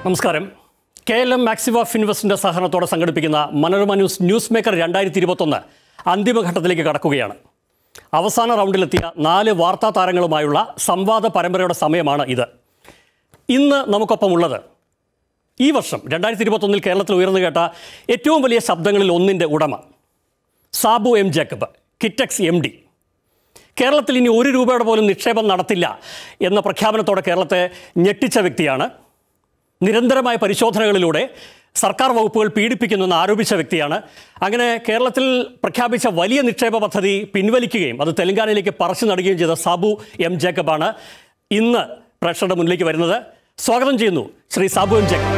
നമസ്കാരം K L M മാക്സിവ ഫിൻവെസ്റ്റിന്റെ സഹകരണത്തോടെ സംഘടിപ്പിക്കുന്ന മനോരമ ന്യൂസ് ന്യൂസ് മേക്കർ രണ്ടായിരത്തി ഇരുപത്തൊന്ന് അന്തിമഘട്ടത്തിലേക്ക് കടക്കുകയാണ് അവസാന റൗണ്ടിലെത്തിയ നാല് വാർത്താ താരങ്ങളുമായുള്ള സംവാദ പരമ്പരയുടെ സമയമാണ് ഇത് ഇന്ന് നമുക്കൊപ്പമുള്ളത് ഈ വർഷം രണ്ടായിരത്തി ഇരുപത്തൊന്നിൽ കേരളത്തിൽ ഉയർന്നു കേട്ട ഏറ്റവും വലിയ ശബ്ദങ്ങളിൽ ഒന്നിൻ്റെ ഉടമ Sabu M Jacob Kitex M D കേരളത്തിൽ ഇനി ഒരു രൂപയുടെ പോലും നിക്ഷേപം നടത്തില്ല എന്ന പ്രഖ്യാപനത്തോടെ കേരളത്തെ ഞെട്ടിച്ച വ്യക്തിയാണ് നിരന്തരമായ പരിശോധനകളിലൂടെ സർക്കാർ വകുപ്പുകൾ പീഡിപ്പിക്കുന്നെന്ന് ആരോപിച്ച വ്യക്തിയാണ് അങ്ങനെ കേരളത്തിൽ പ്രഖ്യാപിച്ച വലിയ നിക്ഷേപ പദ്ധതി പിൻവലിക്കുകയും അത് തെലങ്കാനയിലേക്ക് പറിച്ചു നടുകയും ചെയ്ത സാബു എം ജേക്കബാണ് ഇന്ന് പ്രേക്ഷകരുടെ മുന്നിലേക്ക് വരുന്നത് സ്വാഗതം ചെയ്യുന്നു ശ്രീ സാബു എം ജേക്കബ്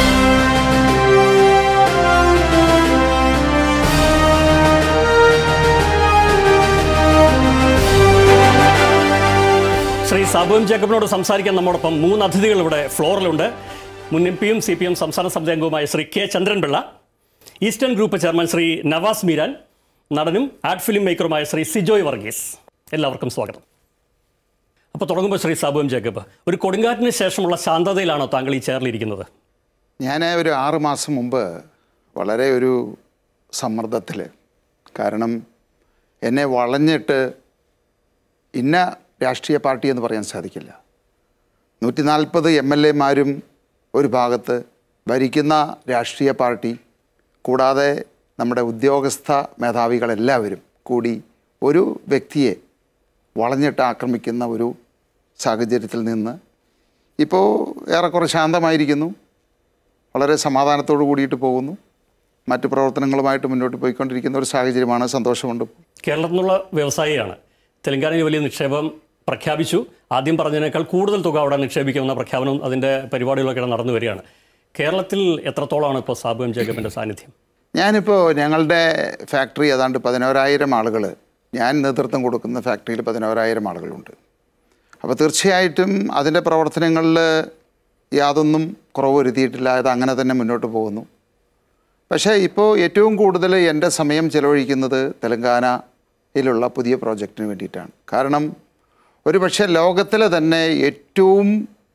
ശ്രീ സാബു എം ജേക്കബിനോട് സംസാരിക്കാൻ നമ്മോടൊപ്പം മൂന്ന് അതിഥികൾ ഇവിടെ ഫ്ലോറിലുണ്ട് മുൻ എം പിയും സി പി എം സംസ്ഥാന സമിതി അംഗവുമായ Shri K Chandran Pillai eastern group chairman Shri Navas Meeran നടനും ആഡ് ഫിലിം മേക്കറുമായ ശ്രീ സിജോയ് വർഗീസ് എല്ലാവർക്കും സ്വാഗതം അപ്പോൾ തുടങ്ങുമ്പോൾ ശ്രീ സാബു എം ജേക്കബ് ഒരു കൊടുങ്കാറ്റിന് ശേഷമുള്ള ശാന്തതയിലാണോ താങ്കൾ ഈ ചെയറിലിരിക്കുന്നത് ഞാൻ ഒരു ആറ് മാസം മുമ്പ് വളരെ ഒരു സമ്മർദ്ദത്തിൽ കാരണം എന്നെ വളഞ്ഞിട്ട് ഇന്ന രാഷ്ട്രീയ പാർട്ടി എന്ന് പറയാൻ സാധിക്കില്ല നൂറ്റി നാൽപ്പത് എം എൽ എമാരും ഒരു ഭാഗത്ത് ഭരിക്കുന്ന രാഷ്ട്രീയ പാർട്ടി കൂടാതെ നമ്മുടെ ഉദ്യോഗസ്ഥ മേധാവികളെല്ലാവരും കൂടി ഒരു വ്യക്തിയെ വളഞ്ഞിട്ട് ആക്രമിക്കുന്ന ഒരു സാഹചര്യത്തിൽ നിന്ന് ഇപ്പോൾ ഏറെക്കുറെ ശാന്തമായിരിക്കുന്നു വളരെ സമാധാനത്തോടു കൂടിയിട്ട് പോകുന്നു മറ്റ് പ്രവർത്തനങ്ങളുമായിട്ട് മുന്നോട്ട് പോയിക്കൊണ്ടിരിക്കുന്ന ഒരു സാഹചര്യമാണ് സന്തോഷമുണ്ട് കേരളത്തിൽ നിന്നുള്ള വ്യവസായിയാണ് തെലങ്കാനയിൽ വലിയ നിക്ഷേപം പ്രഖ്യാപിച്ചു ആദ്യം പറഞ്ഞതിനേക്കാൾ കൂടുതൽ തുക അവിടെ നിക്ഷേപിക്കുമെന്ന പ്രഖ്യാപനം അതിൻ്റെ പരിപാടികളൊക്കെ നടന്നു വരികയാണ് കേരളത്തിൽ എത്രത്തോളമാണ് ഇപ്പോൾ സാബു എം ജേക്കബിൻ്റെ സാന്നിധ്യം ഞാനിപ്പോൾ ഞങ്ങളുടെ ഫാക്ടറി ഏതാണ്ട് പതിനോരായിരം ആളുകൾ ഞാൻ നേതൃത്വം കൊടുക്കുന്ന ഫാക്ടറിയിൽ പതിനോരായിരം ആളുകളുണ്ട് അപ്പോൾ തീർച്ചയായിട്ടും അതിൻ്റെ പ്രവർത്തനങ്ങളിൽ യാതൊന്നും കുറവ് വരുത്തിയിട്ടില്ല അത് അങ്ങനെ തന്നെ മുന്നോട്ട് പോകുന്നു പക്ഷേ ഇപ്പോൾ ഏറ്റവും കൂടുതൽ എൻ്റെ സമയം ചെലവഴിക്കുന്നത് തെലങ്കാനയിലുള്ള പുതിയ പ്രോജക്റ്റിന് വേണ്ടിയിട്ടാണ് കാരണം ഒരു പക്ഷേ ലോകത്തിലെ തന്നെ ഏറ്റവും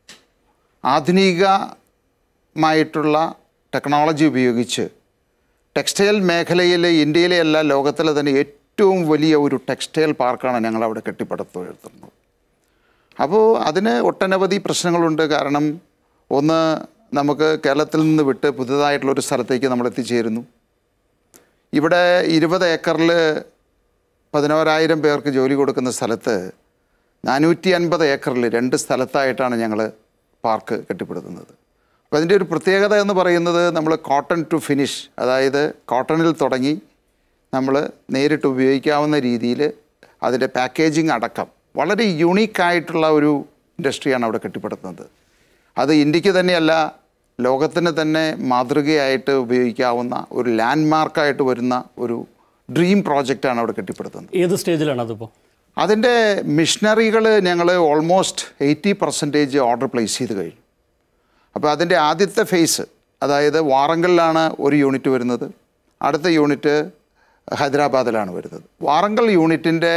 ആധുനികമായിട്ടുള്ള ടെക്നോളജി ഉപയോഗിച്ച് ടെക്സ്റ്റൈൽ മേഖലയിൽ ഇന്ത്യയിലെ അല്ല ലോകത്തിലെ തന്നെ ഏറ്റവും വലിയ ഒരു ടെക്സ്റ്റൈൽ പാർക്കാണ് ഞങ്ങൾ അവിടെ കെട്ടിപ്പടുത്തുയർത്തുന്നത് അപ്പോൾ അതിന് ഒട്ടനവധി പ്രശ്നങ്ങളുണ്ട് കാരണം ഒന്ന് നമുക്ക് കേരളത്തിൽ നിന്ന് വിട്ട് പുതുതായിട്ടുള്ളൊരു സ്ഥലത്തേക്ക് നമ്മൾ എത്തിച്ചേരുന്നു ഇവിടെ ഇരുപത് ഏക്കറിൽ പതിനോരായിരം പേർക്ക് ജോലി കൊടുക്കുന്ന സ്ഥലത്ത് നാനൂറ്റി അൻപത് ഏക്കറിൽ രണ്ട് സ്ഥലത്തായിട്ടാണ് ഞങ്ങൾ പാർക്ക് കെട്ടിപ്പടുത്തുന്നത് അപ്പോൾ അതിൻ്റെ ഒരു പ്രത്യേകത എന്ന് പറയുന്നത് നമ്മൾ കോട്ടൺ ടു ഫിനിഷ് അതായത് കോട്ടണിൽ തുടങ്ങി നമ്മൾ നേരിട്ട് ഉപയോഗിക്കാവുന്ന രീതിയിൽ അതിൻ്റെ പാക്കേജിങ് അടക്കം വളരെ യുണീക്കായിട്ടുള്ള ഒരു ഇൻഡസ്ട്രിയാണ് അവിടെ കെട്ടിപ്പടുത്തുന്നത് അത് ഇന്ത്യക്ക് തന്നെയല്ല ലോകത്തിന് തന്നെ മാതൃകയായിട്ട് ഉപയോഗിക്കാവുന്ന ഒരു ലാൻഡ് മാർക്കായിട്ട് വരുന്ന ഒരു ഡ്രീം പ്രോജക്റ്റാണ് അവിടെ കെട്ടിപ്പടുത്തുന്നത് ഏത് സ്റ്റേജിലാണ് അതിപ്പോൾ അതിൻ്റെ മിഷനറികൾ ഞങ്ങൾ almost eighty percentage order place ചെയ്ത് കഴിഞ്ഞു അപ്പോൾ അതിൻ്റെ ആദ്യത്തെ ഫേസ് അതായത് വാറങ്കലിലാണ് ഒരു യൂണിറ്റ് വരുന്നത് അടുത്ത യൂണിറ്റ് ഹൈദരാബാദിലാണ് വരുന്നത് വാറങ്കൽ യൂണിറ്റിൻ്റെ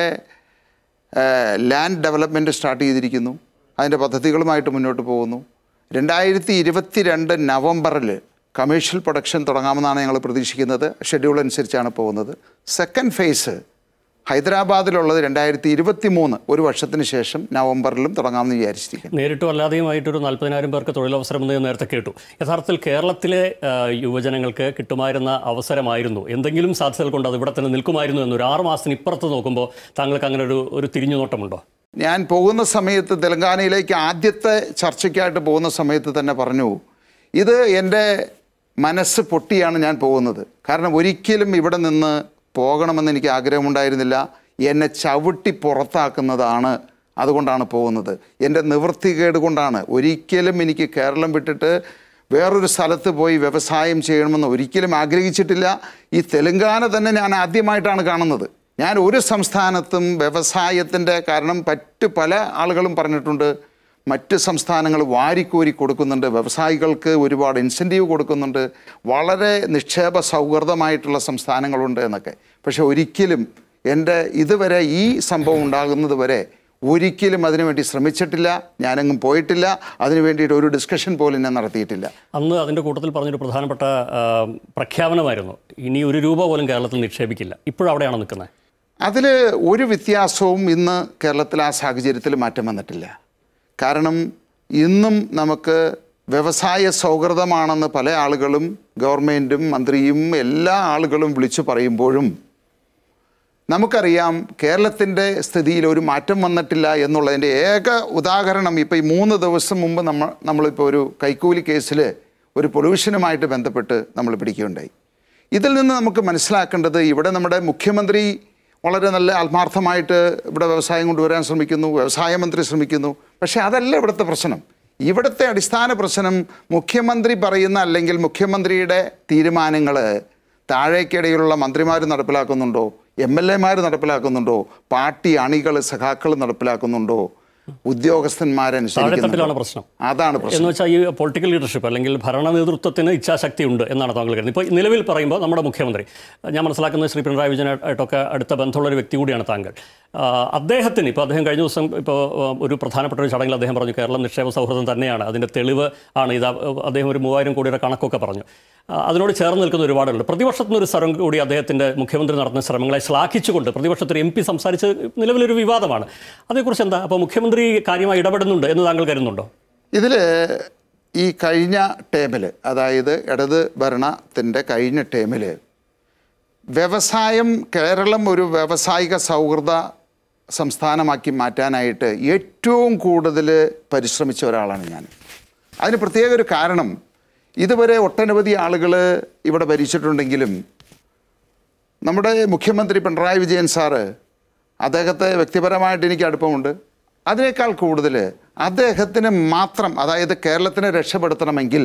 ലാൻഡ് ഡെവലപ്മെൻറ്റ് സ്റ്റാർട്ട് ചെയ്തിരിക്കുന്നു അതിൻ്റെ പദ്ധതികളുമായിട്ട് മുന്നോട്ട് പോകുന്നു രണ്ടായിരത്തി ഇരുപത്തി രണ്ട് നവംബറിൽ കമേഴ്ഷ്യൽ പ്രൊഡക്ഷൻ തുടങ്ങാമെന്നാണ് ഞങ്ങൾ പ്രതീക്ഷിക്കുന്നത് ഷെഡ്യൂൾ അനുസരിച്ചാണ് പോകുന്നത് സെക്കൻഡ് ഫേസ് ഹൈദരാബാദിലുള്ളത് രണ്ടായിരത്തി ഇരുപത്തി മൂന്ന് ഒരു വർഷത്തിന് ശേഷം നവംബറിലും തുടങ്ങാമെന്ന് വിചാരിച്ചിരിക്കുന്നു നേരിട്ടും അല്ലാതെയുമായിട്ടൊരു നാൽപ്പതിനായിരം പേർക്ക് തൊഴിലവസരം എന്ന് ഞാൻ നേരത്തെ കേട്ടു യഥാർത്ഥത്തിൽ കേരളത്തിലെ ആ, യുവജനങ്ങൾക്ക് കിട്ടുമായിരുന്ന അവസരമായിരുന്നു എന്തെങ്കിലും സാധ്യതകൾ കൊണ്ട് അത് ഇവിടെ തന്നെ നിൽക്കുമായിരുന്നു എന്നൊരു ആറ് മാസത്തിന് ഇപ്പുറത്ത് നോക്കുമ്പോൾ താങ്കൾക്ക് അങ്ങനെ ഒരു ഒരു തിരിഞ്ഞുനോട്ടമുണ്ടോ ഞാൻ പോകുന്ന സമയത്ത് തെലങ്കാനയിലേക്ക് ആദ്യത്തെ ചർച്ചയ്ക്കായിട്ട് പോകുന്ന സമയത്ത് തന്നെ പറഞ്ഞു ഇത് എൻ്റെ മനസ്സ് പൊട്ടിയാണ് ഞാൻ പോകുന്നത് കാരണം ഒരിക്കലും ഇവിടെ നിന്ന് പോകണമെന്ന് എനിക്ക് ആഗ്രഹമുണ്ടായിരുന്നില്ല എന്നെ ചവിട്ടി പുറത്താക്കുന്നതാണ് അതുകൊണ്ടാണ് പോകുന്നത് എൻ്റെ നിവൃത്തികേട് കൊണ്ടാണ് ഒരിക്കലും എനിക്ക് കേരളം വിട്ടിട്ട് വേറൊരു സ്ഥലത്ത് പോയി വ്യവസായം ചെയ്യണമെന്ന് ഒരിക്കലും ആഗ്രഹിച്ചിട്ടില്ല ഈ തെലുങ്കാന തന്നെ ഞാൻ ആദ്യമായിട്ടാണ് കാണുന്നത് ഞാൻ ഒരു സംസ്ഥാനത്തും വ്യവസായത്തിൻ്റെ കാരണം മറ്റ് പല ആളുകളും പറഞ്ഞിട്ടുണ്ട് മറ്റ് സംസ്ഥാനങ്ങൾ വാരിക്കോരി കൊടുക്കുന്നുണ്ട് വ്യവസായികൾക്ക് ഒരുപാട് ഇൻസെൻറ്റീവ് കൊടുക്കുന്നുണ്ട് വളരെ നിക്ഷേപ സൗഹൃദമായിട്ടുള്ള സംസ്ഥാനങ്ങളുണ്ട് എന്നൊക്കെ പക്ഷെ ഒരിക്കലും എൻ്റെ ഇതുവരെ ഈ സംഭവം ഉണ്ടാകുന്നത് വരെ ഒരിക്കലും അതിനുവേണ്ടി ശ്രമിച്ചിട്ടില്ല ഞാനെങ്ങും പോയിട്ടില്ല അതിനു വേണ്ടിയിട്ട് ഒരു ഡിസ്കഷൻ പോലും ഞാൻ നടത്തിയിട്ടില്ല അന്ന് അതിൻ്റെ കൂട്ടത്തിൽ പറഞ്ഞൊരു പ്രധാനപ്പെട്ട ആ, പ്രഖ്യാപനമായിരുന്നു ഇനി ഒരു രൂപ പോലും കേരളത്തിൽ നിക്ഷേപിക്കില്ല ഇപ്പോഴും അവിടെയാണോ നിൽക്കുന്നത് അതിൽ ഒരു വ്യത്യാസവും ഇന്ന് കേരളത്തിൽ ആ സാഹചര്യത്തിൽ മാറ്റം വന്നിട്ടില്ല കാരണം ഇന്നും നമുക്ക് വ്യവസായ സൗഹൃദമാണെന്ന് പല ആളുകളും ഗവൺമെൻറ്റും മന്ത്രിയും എല്ലാ ആളുകളും വിളിച്ചു പറയുമ്പോഴും നമുക്കറിയാം കേരളത്തിൻ്റെ സ്ഥിതിയിൽ ഒരു മാറ്റം വന്നിട്ടില്ല എന്നുള്ളതിൻ്റെ ഏക ഉദാഹരണം ഇപ്പോൾ ഈ മൂന്ന് ദിവസം മുമ്പ് നമ്മൾ നമ്മളിപ്പോൾ ഒരു കൈക്കൂലി കേസിൽ ഒരു പൊല്യൂഷനുമായിട്ട് ബന്ധപ്പെട്ട് നമ്മൾ പിടിക്കുകയുണ്ടായി ഇതിൽ നിന്ന് നമുക്ക് മനസ്സിലാക്കേണ്ടത് ഇവിടെ നമ്മുടെ മുഖ്യമന്ത്രി വളരെ നല്ല ആത്മാർത്ഥമായിട്ട് ഇവിടെ വ്യവസായം കൊണ്ടുവരാൻ ശ്രമിക്കുന്നു വ്യവസായ മന്ത്രി ശ്രമിക്കുന്നു പക്ഷേ അതല്ല ഇവിടുത്തെ പ്രശ്നം ഇവിടുത്തെ അടിസ്ഥാന പ്രശ്നം മുഖ്യമന്ത്രി പറയുന്ന അല്ലെങ്കിൽ മുഖ്യമന്ത്രിയുടെ തീരുമാനങ്ങൾ താഴേക്കിടയിലുള്ള മന്ത്രിമാർ നടപ്പിലാക്കുന്നുണ്ടോ എം എൽ എമാർ നടപ്പിലാക്കുന്നുണ്ടോ പാർട്ടി അണികൾ സഖാക്കൾ നടപ്പിലാക്കുന്നുണ്ടോ ഉദ്യോഗസ്ഥന്മാരനുസരിക്കുന്നു താഴെത്തട്ടിലാണ് പ്രശ്നം അതാണ് പ്രശ്നം എന്ന് വെച്ചാൽ ഈ പൊളിറ്റിക്കൽ ലീഡർഷിപ്പ് അല്ലെങ്കിൽ ഭരണ നേതൃത്വത്തിന് ഇച്ഛാശക്തി ഉണ്ട് എന്നാണ് താങ്കൾ കരുതുന്നത് ഇപ്പോൾ നിലവിൽ പറയുമ്പോൾ നമ്മുടെ മുഖ്യമന്ത്രി ഞാൻ മനസ്സിലാക്കുന്നത് ശ്രീ പിണറായി വിജയനായിട്ടൊക്കെ അടുത്ത ബന്ധമുള്ള ഒരു വ്യക്തി കൂടിയാണ് താങ്കൾ ആ, അദ്ദേഹത്തിന് ഇപ്പോൾ അദ്ദേഹം കഴിഞ്ഞ ദിവസം ഇപ്പോൾ ആ, ഒരു പ്രധാനപ്പെട്ട ഒരു ചടങ്ങിൽ അദ്ദേഹം പറഞ്ഞു കേരളം നിക്ഷേപ സൗഹൃദം തന്നെയാണ് അതിൻ്റെ തെളിവ് ആണ് ഇത് അദ്ദേഹം ഒരു മൂവായിരം കോടിയുടെ കണക്കൊക്കെ പറഞ്ഞു ആ, അതിനോട് ചേർന്ന് നിൽക്കുന്ന ഒരുപാടുണ്ട് പ്രതിപക്ഷത്തിന് ഒരു സ്വരം കൂടി അദ്ദേഹത്തിൻ്റെ മുഖ്യമന്ത്രി നടത്തുന്ന ശ്രമങ്ങളെ ശ്ലാഘിച്ചുകൊണ്ട് പ്രതിപക്ഷത്തിന് എം പി സംസാരിച്ചത് നിലവിലൊരു വിവാദമാണ് അതേക്കുറിച്ച് എന്താ അപ്പോൾ മുഖ്യമന്ത്രി കാര്യമായി ഇടപെടുന്നുണ്ട് എന്ന് താങ്കൾ കരുതുന്നുണ്ടോ ഇതിൽ ഈ കഴിഞ്ഞ ടേമിൽ അതായത് ഇടത് ഭരണത്തിൻ്റെ കഴിഞ്ഞ ടേമിൽ വ്യവസായം കേരളം ഒരു വ്യാവസായിക സൗഹൃദ സംസ്ഥാനമാക്കി മാറ്റാനായിട്ട് ഏറ്റവും കൂടുതൽ പരിശ്രമിച്ച ഒരാളാണ് ഞാൻ അതിന് പ്രത്യേക ഒരു കാരണം ഇതുവരെ ഒട്ടനവധി ആളുകൾ ഇവിടെ ഭരിച്ചിട്ടുണ്ടെങ്കിലും നമ്മുടെ മുഖ്യമന്ത്രി പിണറായി വിജയൻ സാറ് അദ്ദേഹത്തെ വ്യക്തിപരമായിട്ട് എനിക്ക് അടുപ്പമുണ്ട് അതിനേക്കാൾ കൂടുതൽ അദ്ദേഹത്തിന് മാത്രം അതായത് കേരളത്തിനെ രക്ഷപ്പെടുത്തണമെങ്കിൽ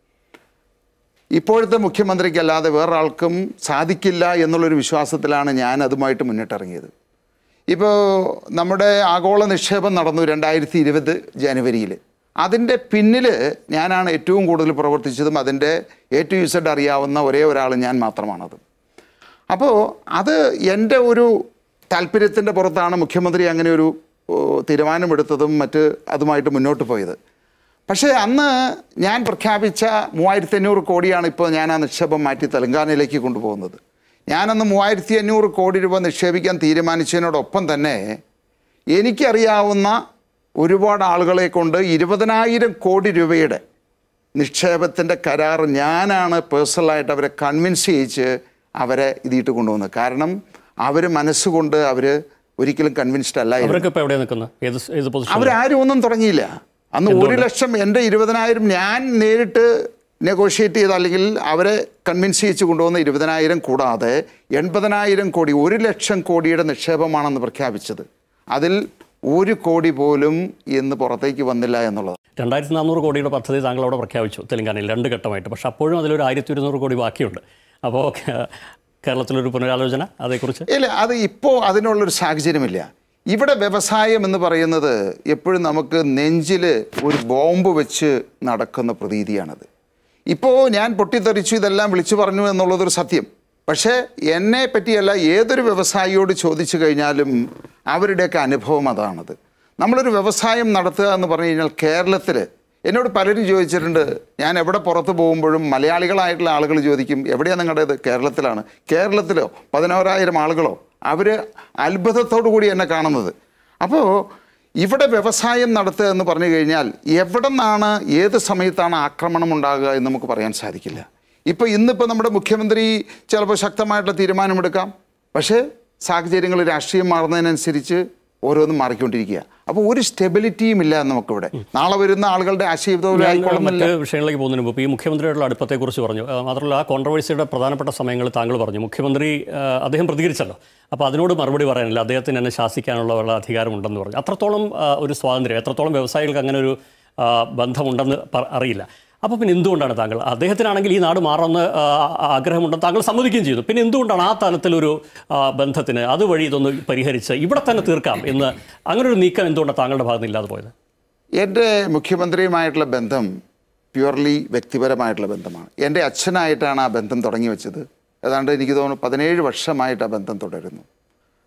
ഇപ്പോഴത്തെ മുഖ്യമന്ത്രിക്ക് അല്ലാതെ വേറൊരാൾക്കും സാധിക്കില്ല എന്നുള്ളൊരു വിശ്വാസത്തിലാണ് ഞാൻ അതുമായിട്ട് മുന്നിട്ടിറങ്ങിയത് ഇപ്പോൾ നമ്മുടെ ആഗോള നിക്ഷേപം നടന്നു രണ്ടായിരത്തി ഇരുപത് ജനുവരിയിൽ അതിൻ്റെ പിന്നിൽ ഞാനാണ് ഏറ്റവും കൂടുതൽ പ്രവർത്തിച്ചതും അതിൻ്റെ എ ടു യുസഡ് അറിയാവുന്ന ഒരേ ഒരാൾ ഞാൻ മാത്രമാണത് അപ്പോൾ അത് എൻ്റെ ഒരു താല്പര്യത്തിൻ്റെ പുറത്താണ് മുഖ്യമന്ത്രി അങ്ങനെ ഒരു ഓ, തീരുമാനമെടുത്തതും മറ്റ് അതുമായിട്ട് മുന്നോട്ട് പോയത് പക്ഷേ അന്ന് ഞാൻ പ്രഖ്യാപിച്ച മൂവായിരത്തി അഞ്ഞൂറ് കോടിയാണ് ഇപ്പോൾ ഞാൻ ആ നിക്ഷേപം മാറ്റി തെലങ്കാനയിലേക്ക് കൊണ്ടുപോകുന്നത് ഞാനന്ന് മൂവായിരത്തി അഞ്ഞൂറ് കോടി രൂപ നിക്ഷേപിക്കാൻ തീരുമാനിച്ചതിനോടൊപ്പം തന്നെ എനിക്കറിയാവുന്ന ഒരുപാട് ആളുകളെ കൊണ്ട് ഇരുപതിനായിരം കോടി രൂപയുടെ നിക്ഷേപത്തിൻ്റെ കരാർ ഞാനാണ് പേഴ്സണലായിട്ട് അവരെ കൺവിൻസ് ചെയ്യിച്ച് അവരെ ഇതിട്ട് കൊണ്ടുവന്നത് കാരണം അവർ മനസ്സുകൊണ്ട് അവർ ഒരിക്കലും കൺവിൻസ്ഡ് അല്ലായിരുന്നു അവരൊക്കെ ഇപ്പോൾ എവിടെ നിൽക്കുന്നത് ഏത് ഏത് പൊസിഷൻ അവരാരും ഒന്നും തുടങ്ങിയില്ല അന്ന് ഒരു ലക്ഷം എൻ്റെ ഇരുപതിനായിരം ഞാൻ നേരിട്ട് നെഗോഷിയേറ്റ് ചെയ്ത് അല്ലെങ്കിൽ അവരെ കൺവിൻസ് ചെയ്യിച്ച് കൊണ്ടുവന്ന ഇരുപതിനായിരം കൂടാതെ എൺപതിനായിരം കോടി ഒരു ലക്ഷം കോടിയുടെ നിക്ഷേപമാണെന്ന് പ്രഖ്യാപിച്ചത് അതിൽ ഒരു കോടി പോലും ഇന്ന് പുറത്തേക്ക് വന്നില്ല എന്നുള്ളത് രണ്ടായിരത്തി നാനൂറ് കോടിയുടെ പദ്ധതി താങ്കൾ അവിടെ പ്രഖ്യാപിച്ചു തെലങ്കാനയിൽ രണ്ട് ഘട്ടമായിട്ട് പക്ഷേ അപ്പോഴും അതിലൊരു ആയിരത്തി ഒരുന്നൂറ് കോടി ബാക്കിയുണ്ട് അപ്പോൾ കേ- കേരളത്തിലൊരു പുനരാലോചന അതേക്കുറിച്ച് ഇല്ല അത് ഇപ്പോൾ അതിനുള്ളൊരു സാഹചര്യമില്ല ഇവിടെ വ്യവസായം എന്ന് പറയുന്നത് എപ്പോഴും നമുക്ക് നെഞ്ചിൽ ഒരു ബോംബ് വെച്ച് നടക്കുന്ന പ്രതീതിയാണത് ഇപ്പോൾ ഞാൻ പൊട്ടിത്തെറിച്ചു ഇതെല്ലാം വിളിച്ചു പറഞ്ഞു എന്നുള്ളതൊരു സത്യം പക്ഷേ എന്നെ പറ്റിയല്ല ഏതൊരു വ്യവസായിയോട് ചോദിച്ചു കഴിഞ്ഞാലും അവരുടെയൊക്കെ അനുഭവം അതാണത് നമ്മളൊരു വ്യവസായം നടത്തുക എന്ന് പറഞ്ഞു കഴിഞ്ഞാൽ കേരളത്തിൽ എന്നോട് പലരും ചോദിച്ചിട്ടുണ്ട് ഞാൻ എവിടെ പുറത്ത് പോകുമ്പോഴും മലയാളികളായിട്ടുള്ള ആളുകൾ ചോദിക്കും എവിടെയാണ് നിങ്ങളുടേത് കേരളത്തിലാണ് കേരളത്തിലോ പതിനോരായിരം ആളുകളോ അവർ അത്ഭുതത്തോടു കൂടി എന്നെ കാണുന്നത് അപ്പോൾ ഇവിടെ വ്യവസായം നടത്തുക എന്ന് പറഞ്ഞു കഴിഞ്ഞാൽ എവിടെ നിന്നാണ് ഏത് സമയത്താണ് ആക്രമണം ഉണ്ടാകുക എന്ന് നമുക്ക് പറയാൻ സാധിക്കില്ല ഇപ്പോൾ ഇന്നിപ്പോൾ നമ്മുടെ മുഖ്യമന്ത്രി ചിലപ്പോൾ ശക്തമായിട്ടുള്ള തീരുമാനമെടുക്കാം പക്ഷേ സാഹചര്യങ്ങൾ രാഷ്ട്രീയം മാറുന്നതിനനുസരിച്ച് ഓരോന്നും മാറിക്കൊണ്ടിരിക്കുക അപ്പോൾ ഒരു സ്റ്റെബിലിറ്റിയും ഇല്ല നമുക്കിവിടെ നാളെ വരുന്ന ആളുകളുടെ ആശയവിധവും ഞാൻ ആയിക്കൊള്ളുന്നില്ല മറ്റ് വിഷയങ്ങളിലേക്ക് പോകുന്നതിന് മുമ്പ് ഈ മുഖ്യമന്ത്രിയുടെ അടുപ്പത്തെക്കുറിച്ച് പറഞ്ഞു ആ, മാത്രമല്ല ആ കോൺട്രവേഴ്സിയുടെ പ്രധാനപ്പെട്ട സമയങ്ങളിൽ താങ്കൾ പറഞ്ഞു മുഖ്യമന്ത്രി ആ, അദ്ദേഹം പ്രതികരിച്ചല്ലോ അപ്പോൾ അതിനോട് മറുപടി പറയാനില്ല അദ്ദേഹത്തിന് എന്നെ ശാസിക്കാനുള്ള ഉള്ള അധികാരമുണ്ടെന്ന് പറഞ്ഞു അത്രത്തോളം ആ, ഒരു സ്വാതന്ത്ര്യം എത്രത്തോളം വ്യവസായികൾക്ക് അങ്ങനെ ഒരു ആ, ബന്ധമുണ്ടെന്ന് പ- അറിയില്ല അപ്പോൾ പിന്നെ എന്തുകൊണ്ടാണ് താങ്കൾ അദ്ദേഹത്തിനാണെങ്കിൽ ഈ നാട് മാറുന്ന ആ, ആഗ്രഹമുണ്ടെന്ന് താങ്കൾ സമ്മതിക്കുകയും ചെയ്തു പിന്നെ എന്തുകൊണ്ടാണ് ആ തലത്തിലൊരു ആ, ബന്ധത്തിന് അതുവഴി ഇതൊന്ന് പരിഹരിച്ച് ഇവിടെ തന്നെ തീർക്കാം എന്ന് അങ്ങനെ ഒരു നീക്കം എന്തുകൊണ്ടാണ് താങ്കളുടെ ഭാഗത്ത് നിന്ന് ഇല്ലാതെ പോയത് എൻ്റെ മുഖ്യമന്ത്രിയുമായിട്ടുള്ള ബന്ധം പ്യുവർലി വ്യക്തിപരമായിട്ടുള്ള ബന്ധമാണ് എൻ്റെ അച്ഛനായിട്ടാണ് ആ ബന്ധം തുടങ്ങി വെച്ചത് ഏതാണ്ട് എനിക്ക് തോന്നുന്നു പതിനേഴ് വർഷമായിട്ട് ആ ബന്ധം തുടരുന്നു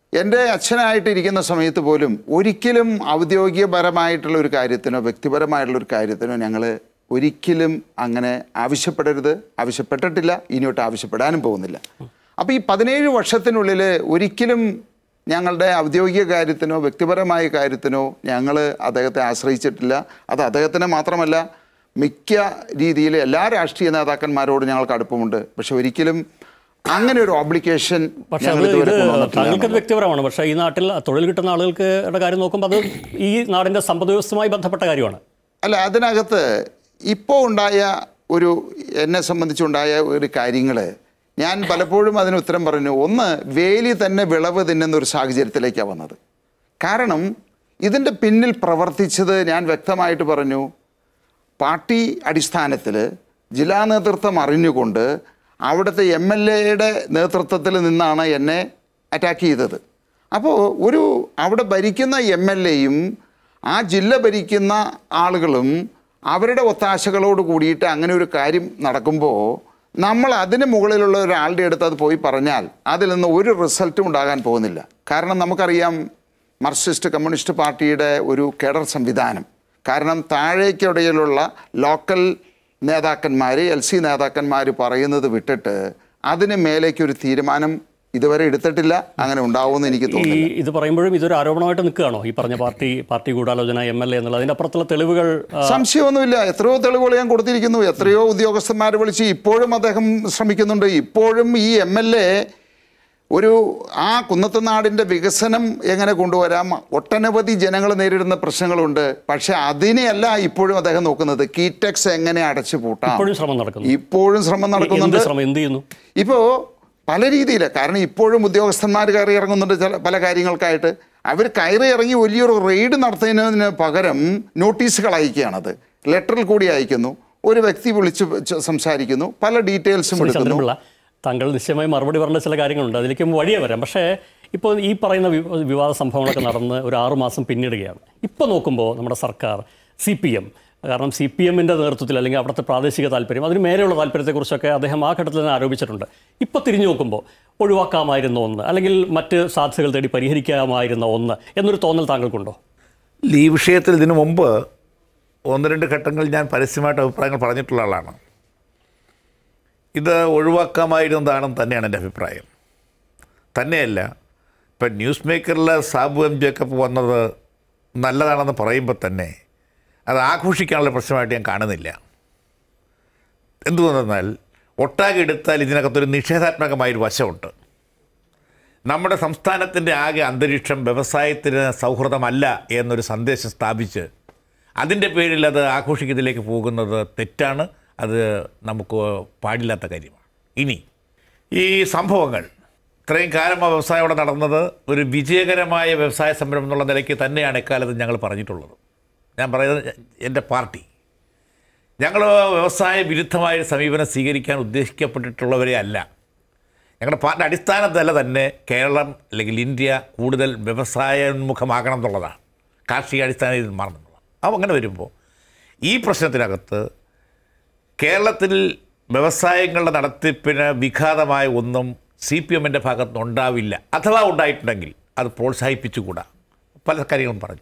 എൻ്റെ അച്ഛനായിട്ടിരിക്കുന്ന സമയത്ത് പോലും ഒരിക്കലും ഔദ്യോഗികപരമായിട്ടുള്ള ഒരു കാര്യത്തിനോ വ്യക്തിപരമായിട്ടുള്ള ഒരു കാര്യത്തിനോ ഞങ്ങൾ ഒരിക്കലും അങ്ങനെ ആവശ്യപ്പെടരുത് ആവശ്യപ്പെട്ടിട്ടില്ല ഇനിയോട്ട് ആവശ്യപ്പെടാനും പോകുന്നില്ല അപ്പോൾ ഈ പതിനേഴ് വർഷത്തിനുള്ളിൽ ഒരിക്കലും ഞങ്ങളുടെ ഔദ്യോഗിക കാര്യത്തിനോ വ്യക്തിപരമായ കാര്യത്തിനോ ഞങ്ങൾ അദ്ദേഹത്തെ ആശ്രയിച്ചിട്ടില്ല അത് അദ്ദേഹത്തിന് മാത്രമല്ല മിക്ക രീതിയിൽ എല്ലാ രാഷ്ട്രീയ നേതാക്കന്മാരോട് ഞങ്ങൾക്ക് അടുപ്പമുണ്ട് പക്ഷെ ഒരിക്കലും അങ്ങനെ ഒരു ഓബ്ലിക്കേഷൻ പക്ഷെ അത് ഇത് താങ്കൾക്ക് വ്യക്തിപരമാണ് പക്ഷേ ഈ നാട്ടിൽ തൊഴിൽ കിട്ടുന്ന ആളുകൾക്ക് കാര്യം നോക്കുമ്പോൾ അത് ഈ നാടിൻ്റെ സമ്പദ് വ്യവസ്ഥയുമായി ബന്ധപ്പെട്ട കാര്യമാണ് അല്ല അതിനകത്ത് ഇപ്പോൾ ഉണ്ടായ ഒരു എന്നെ സംബന്ധിച്ചുണ്ടായ ഒരു കാര്യങ്ങൾ ഞാൻ പലപ്പോഴും അതിന് ഉത്തരം പറഞ്ഞു ഒന്ന് വേലി തന്നെ വിളവ് തിന്നുന്ന ഒരു സാഹചര്യത്തിലേക്കാണ് വന്നത് കാരണം ഇതിൻ്റെ പിന്നിൽ പ്രവർത്തിച്ചത് ഞാൻ വ്യക്തമായിട്ട് പറഞ്ഞു പാർട്ടി അടിസ്ഥാനത്തിൽ ജില്ലാ നേതൃത്വം അറിഞ്ഞുകൊണ്ട് അവിടുത്തെ എം എൽ എയുടെ നേതൃത്വത്തിൽ നിന്നാണ് എന്നെ അറ്റാക്ക് ചെയ്തത് അപ്പോൾ ഒരു അവിടെ ഭരിക്കുന്ന എം എൽ എയും ആ ജില്ല ഭരിക്കുന്ന ആളുകളും അവരുടെ ഒത്താശകളോട് കൂടിയിട്ട് അങ്ങനെ ഒരു കാര്യം നടക്കുമ്പോൾ നമ്മൾ അതിന് മുകളിലുള്ള ഒരാളുടെ അടുത്ത് അത് പോയി പറഞ്ഞാൽ അതിൽ നിന്ന് ഒരു റിസൾട്ടും ഉണ്ടാകാൻ പോകുന്നില്ല കാരണം നമുക്കറിയാം മാർക്സിസ്റ്റ് കമ്മ്യൂണിസ്റ്റ് പാർട്ടിയുടെ ഒരു കേഡർ സംവിധാനം കാരണം താഴേക്കിടയിലുള്ള ലോക്കൽ നേതാക്കന്മാർ എൽ സി നേതാക്കന്മാർ പറയുന്നത് വിട്ടിട്ട് അതിന് മേലേക്ക് ഒരു തീരുമാനം ഇതുവരെ എടുത്തിട്ടില്ല അങ്ങനെ ഉണ്ടാവുമെന്ന് എനിക്ക് ഈ തോന്നുന്നില്ല ഇത് പറയുമ്പോഴും ഇതൊരു ആരോപണമായിട്ട് നിൽക്കുകയാണോ ഈ പറഞ്ഞ പാർട്ടി പാർട്ടി ഗൂഢാലോചന എം എൽ എ എന്നുള്ളത് അതിൻ്റെ അപ്പുറത്തുള്ള തെളിവുകൾ ആ, സംശയമൊന്നുമില്ല എത്രയോ തെളിവുകൾ ഞാൻ കൊടുത്തിരിക്കുന്നു എത്രയോ ഉദ്യോഗസ്ഥന്മാരെ വിളിച്ച് ഇപ്പോഴും അദ്ദേഹം ശ്രമിക്കുന്നുണ്ട് ഇപ്പോഴും ഈ എം എൽ എ ഒരു ആ കുന്നത്തുനാടിൻ്റെ വികസനം എങ്ങനെ കൊണ്ടുവരാം ഒട്ടനവധി ജനങ്ങൾ നേരിടുന്ന പ്രശ്നങ്ങളുണ്ട് പക്ഷെ അതിനെയല്ല ഇപ്പോഴും അദ്ദേഹം നോക്കുന്നത് കീറ്റക്സ് എങ്ങനെ അടച്ചു പൂട്ടാം ഇപ്പോഴും ശ്രമം നടക്കുന്നു ഇപ്പോഴും ശ്രമം എന്ത് നടക്കുന്നുണ്ട് ശ്രമം എന്ത് ചെയ്യുന്നു ഇപ്പോൾ പല രീതിയിൽ കാരണം ഇപ്പോഴും ഉദ്യോഗസ്ഥന്മാർ കയറി ഇറങ്ങുന്നുണ്ട് ചില പല കാര്യങ്ങൾക്കായിട്ട് അവർ കയറി ഇറങ്ങി വലിയൊരു റെയ്ഡ് നടത്തുന്നതിന് പകരം നോട്ടീസുകൾ അയക്കുകയാണത് ലെറ്ററിൽ കൂടി അയക്കുന്നു ഒരു വ്യക്തി വിളിച്ച് ച- സംസാരിക്കുന്നു പല ഡീറ്റെയിൽസും എടുക്കുന്നു ചന്ദ്രപിള്ള താങ്കൾ നിശ്ചയമായി മറുപടി പറഞ്ഞ ചില കാര്യങ്ങളുണ്ട് അതിലേക്ക് വഴിയേ വരാം പക്ഷേ ഇപ്പോൾ ഈ പറയുന്ന വി- വിവാദ സംഭവങ്ങളൊക്കെ നടന്ന് ഒരു ആറുമാസം പിന്നിടുകയാണ് ഇപ്പോൾ നോക്കുമ്പോൾ നമ്മുടെ സർക്കാർ സി പി എം കാരണം സി പി എമ്മിൻ്റെ നേതൃത്വത്തിൽ അല്ലെങ്കിൽ അവിടുത്തെ പ്രാദേശിക താല്പര്യം അതിന് മേലെയുള്ള താല്പര്യത്തെക്കുറിച്ചൊക്കെ അദ്ദേഹം ആ ഘട്ടത്തിൽ തന്നെ ആരോപിച്ചിട്ടുണ്ട് ഇപ്പോൾ തിരിഞ്ഞു നോക്കുമ്പോൾ ഒഴിവാക്കാമായിരുന്ന ഒന്ന് അല്ലെങ്കിൽ മറ്റ് സാധ്യതകൾ തേടി പരിഹരിക്കാമായിരുന്ന ഒന്ന് എന്നൊരു തോന്നൽ താങ്കൾക്കുണ്ടോ ഈ വിഷയത്തിൽ ഇതിനു മുമ്പ് ഒന്ന് രണ്ട് ഘട്ടങ്ങളിൽ ഞാൻ പരസ്യമായിട്ട് അഭിപ്രായങ്ങൾ പറഞ്ഞിട്ടുള്ള ആളാണ് ഇത് ഒഴിവാക്കാമായിരുന്നതാണെന്ന് തന്നെയാണ് എൻ്റെ അഭിപ്രായം തന്നെയല്ല ഇപ്പം ന്യൂസ് മേക്കറിൽ സാബു എം ജേക്കബ് വന്നത് നല്ലതാണെന്ന് പറയുമ്പോൾ തന്നെ അത് ആഘോഷിക്കാനുള്ള പ്രശ്നമായിട്ട് ഞാൻ കാണുന്നില്ല എന്തുകൊണ്ടെന്നാൽ ഒട്ടാകെ എടുത്താൽ ഇതിനകത്തൊരു നിഷേധാത്മകമായൊരു വശമുണ്ട് നമ്മുടെ സംസ്ഥാനത്തിൻ്റെ ആകെ അന്തരീക്ഷം വ്യവസായത്തിന് സൗഹൃദമല്ല എന്നൊരു സന്ദേശം സ്ഥാപിച്ച് അതിൻ്റെ പേരിൽ അത് ആഘോഷിക്കുന്നതിലേക്ക് പോകുന്നത് തെറ്റാണ് അത് നമുക്ക് പാടില്ലാത്ത കാര്യമാണ് ഇനി ഈ സംഭവങ്ങൾ ഇത്രയും കാലം ആ വ്യവസായം അവിടെ നടന്നത് ഒരു വിജയകരമായ വ്യവസായ സംരംഭം എന്നുള്ള നിലയ്ക്ക് തന്നെയാണ് എക്കാലത്ത് ഞങ്ങൾ പറഞ്ഞിട്ടുള്ളത് ഞാൻ പറയുന്നത് എൻ്റെ പാർട്ടി ഞങ്ങൾ വ്യവസായ വിരുദ്ധമായ ഒരു സമീപനം സ്വീകരിക്കാൻ ഉദ്ദേശിക്കപ്പെട്ടിട്ടുള്ളവരെ അല്ല ഞങ്ങളുടെ പാർട്ടി അടിസ്ഥാനത്തല്ല തന്നെ കേരളം അല്ലെങ്കിൽ ഇന്ത്യ കൂടുതൽ വ്യവസായോന്മുഖമാകണം എന്നുള്ളതാണ് കാർഷിക അടിസ്ഥാനത്തിൽ മാറണം എന്നുള്ളത് അപ്പോൾ അങ്ങനെ വരുമ്പോൾ ഈ പ്രശ്നത്തിനകത്ത് കേരളത്തിൽ വ്യവസായങ്ങളുടെ നടത്തിപ്പിന് വിഘാതമായ ഒന്നും സി പി എമ്മിൻ്റെ ഭാഗത്തുനിന്ന് ഉണ്ടാവില്ല അഥവാ ഉണ്ടായിട്ടുണ്ടെങ്കിൽ അത് പ്രോത്സാഹിപ്പിച്ചുകൂടാ പല കാര്യങ്ങളും പറഞ്ഞു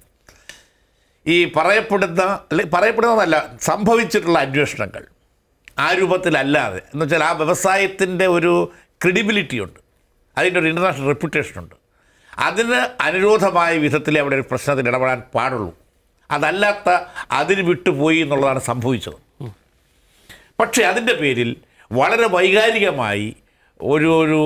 ഈ പറയപ്പെടുന്ന അല്ലെങ്കിൽ പറയപ്പെടുന്നതല്ല സംഭവിച്ചിട്ടുള്ള അന്വേഷണങ്ങൾ ആ രൂപത്തിലല്ലാതെ എന്ന് വെച്ചാൽ ആ വ്യവസായത്തിൻ്റെ ഒരു ക്രെഡിബിലിറ്റി ഉണ്ട് അതിൻ്റെ ഒരു ഇൻ്റർനാഷണൽ റെപ്യൂട്ടേഷൻ ഉണ്ട് അതിന് അനുരോധമായ വിധത്തിലേ അവിടെ ഒരു പ്രശ്നത്തിൽ ഇടപെടാൻ പാടുള്ളൂ അതല്ലാത്ത അതിന് വിട്ടുപോയി എന്നുള്ളതാണ് സംഭവിച്ചത് പക്ഷേ അതിൻ്റെ പേരിൽ വളരെ വൈകാരികമായി ഒരു ഒരു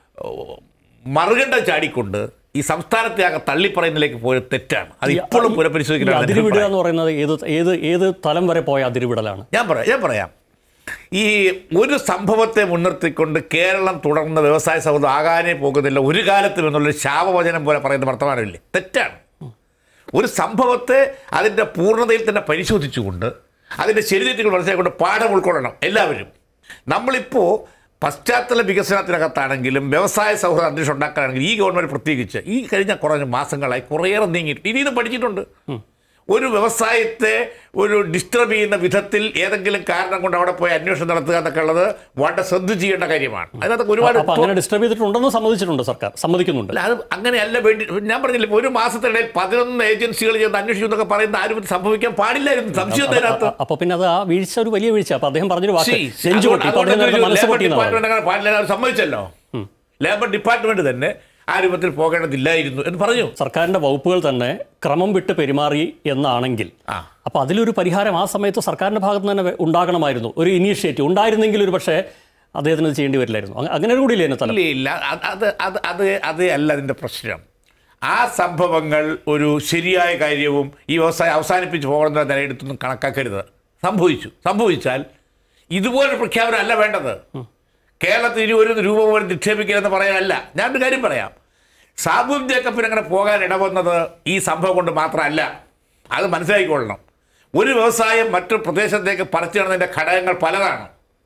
മറുകണ്ഠം ചാടിക്കൊണ്ട് ഈ സംസ്ഥാനത്തെ ആകെ തള്ളിപ്പറയുന്നതിലേക്ക് പോയത് തെറ്റാണ് അത് ഇപ്പോഴും ഈ പുനഃപരിശോധിക്കണം അതിരുവിടുക എന്ന് പറയുന്നത് ഏത് ഏത് ഏത് തലം വരെ പോയ അതിരുവിടലാണ് ഞാൻ പറയാം ഞാൻ പറയാം ഈ ഒരു സംഭവത്തെ മുൻനിർത്തിക്കൊണ്ട് കേരളം തുടർന്ന് വ്യവസായ സൗഹൃദം ആകാനേ പോകുന്നില്ല ഒരു കാലത്തും എന്നുള്ളൊരു ശാപവചനം പോലെ പറയുന്ന വർത്തമാനമില്ലേ തെറ്റാണ് ഒരു സംഭവത്തെ അതിൻ്റെ പൂർണ്ണതയിൽ തന്നെ പരിശോധിച്ചുകൊണ്ട് അതിൻ്റെ ശരിതെറ്റുകൾ മനസ്സിലാക്കൊണ്ട് പാഠം ഉൾക്കൊള്ളണം എല്ലാവരും നമ്മളിപ്പോൾ പശ്ചാത്തല വികസനത്തിനകത്താണെങ്കിലും വ്യവസായ സൗഹൃദ അന്തരീക്ഷം ഉണ്ടാക്കാനാണെങ്കിൽ ഈ ഗവൺമെൻറ് പ്രത്യേകിച്ച് ഈ കഴിഞ്ഞ കുറഞ്ഞ മാസങ്ങളായി കുറേയേറെ നീങ്ങിയിട്ട് ഇനി ഇത് പഠിച്ചിട്ടുണ്ട് ഒരു വ്യവസായത്തെ ഒരു ഡിസ്റ്റർബ് ചെയ്യുന്ന വിധത്തിൽ ഏതെങ്കിലും കാരണം കൊണ്ട് അവിടെ പോയി അന്വേഷണം നടത്തുക എന്നൊക്കെ ഉള്ളത് വളരെ ശ്രദ്ധ ചെയ്യേണ്ട കാര്യമാണ് അതിനകത്ത് ഒരുപാട് അപ്പൊ അങ്ങനെ ഡിസ്റ്റർബ് ചെയ്തിട്ടുണ്ടെന്ന് സമ്മതിച്ചിട്ടുണ്ട് സർക്കാർ സമ്മതിക്കുന്നുണ്ട് അല്ല അത് അങ്ങനെയല്ല വേണ്ടി ഞാൻ പറഞ്ഞില്ലേ ഒരു മാസത്തിനിടയിൽ പതിനൊന്ന് ഏജൻസികൾ ചെന്ന് അന്വേഷിച്ചു എന്നൊക്കെ പറയുന്ന ആരും ഇത് സംഭവിക്കാൻ പാടില്ലായിരുന്നു സംശയം എന്താ അതിനകത്ത് അപ്പൊ പിന്നെ അത് ആ വീഴ്ച ഒരു വലിയ വീഴ്ച അപ്പൊ അദ്ദേഹം പറഞ്ഞൊരു വാക്ക് See, നെഞ്ചു പൊട്ടി ഇപ്പൊ അതുകൊണ്ട് അദ്ദേഹം നേരത്തെ മനസ്സ് ലേബർ പൊട്ടി എന്നാണ് പറഞ്ഞത്. ഡിപ്പാർട്ട്മെന്റ് അങ്ങനെ പാടില്ല എന്ന് സമ്മതിച്ചല്ലോ ലേബർ ഡിപ്പാർട്ട്മെന്റ് തന്നെ ആ രൂപത്തിൽ പോകേണ്ടതില്ലായിരുന്നു എന്ന് പറഞ്ഞു സർക്കാരിന്റെ വകുപ്പുകൾ തന്നെ ക്രമം വിട്ട് പെരുമാറി എന്നാണെങ്കിൽ ആ. അപ്പൊ അതിലൊരു പരിഹാരം ആ സമയത്ത് സർക്കാരിന്റെ ഭാഗത്ത് നിന്ന് തന്നെ ഉണ്ടാകണമായിരുന്നു ഒരു ഇനീഷ്യേറ്റീവ് ഉണ്ടായിരുന്നെങ്കിൽ ഒരു പക്ഷേ അദ്ദേഹത്തിന് ഇത് ചെയ്യേണ്ടി വരില്ലായിരുന്നു അങ്ങ- അങ്ങനെ ഒരു കൂടിയില്ലേ എന്നെ തലം ഇല്ല ഇല്ല അത് അത് അത് അത് അത് അല്ല അതിൻ്റെ പ്രശ്നം ആ സംഭവങ്ങൾ ഒരു ശരിയായ കാര്യവും ഈ വ്യവസായം അവസാനിപ്പിച്ച് പോകണമെന്ന നിലയെടുത്തൊന്നും കണക്കാക്കരുത് സംഭവിച്ചു സംഭവിച്ചാൽ ഇതുപോലെ പ്രഖ്യാപനം അല്ല വേണ്ടത് കേരളത്തിൽ ഇനി ഒരു രൂപ പോലും നിക്ഷേപിക്കരുതെന്ന് പറയാനല്ല ഞാനൊരു കാര്യം പറയാം സാബും ജേക്കബിന് അങ്ങനെ പോകാൻ ഇടവന്നത് ഈ സംഭവം കൊണ്ട് മാത്രമല്ല അത് മനസ്സിലാക്കിക്കൊള്ളണം ഒരു വ്യവസായം മറ്റു പ്രദേശത്തേക്ക് പറിച്ചു നടന്നതിൻ്റെ ഘടകങ്ങൾ പലതാണ്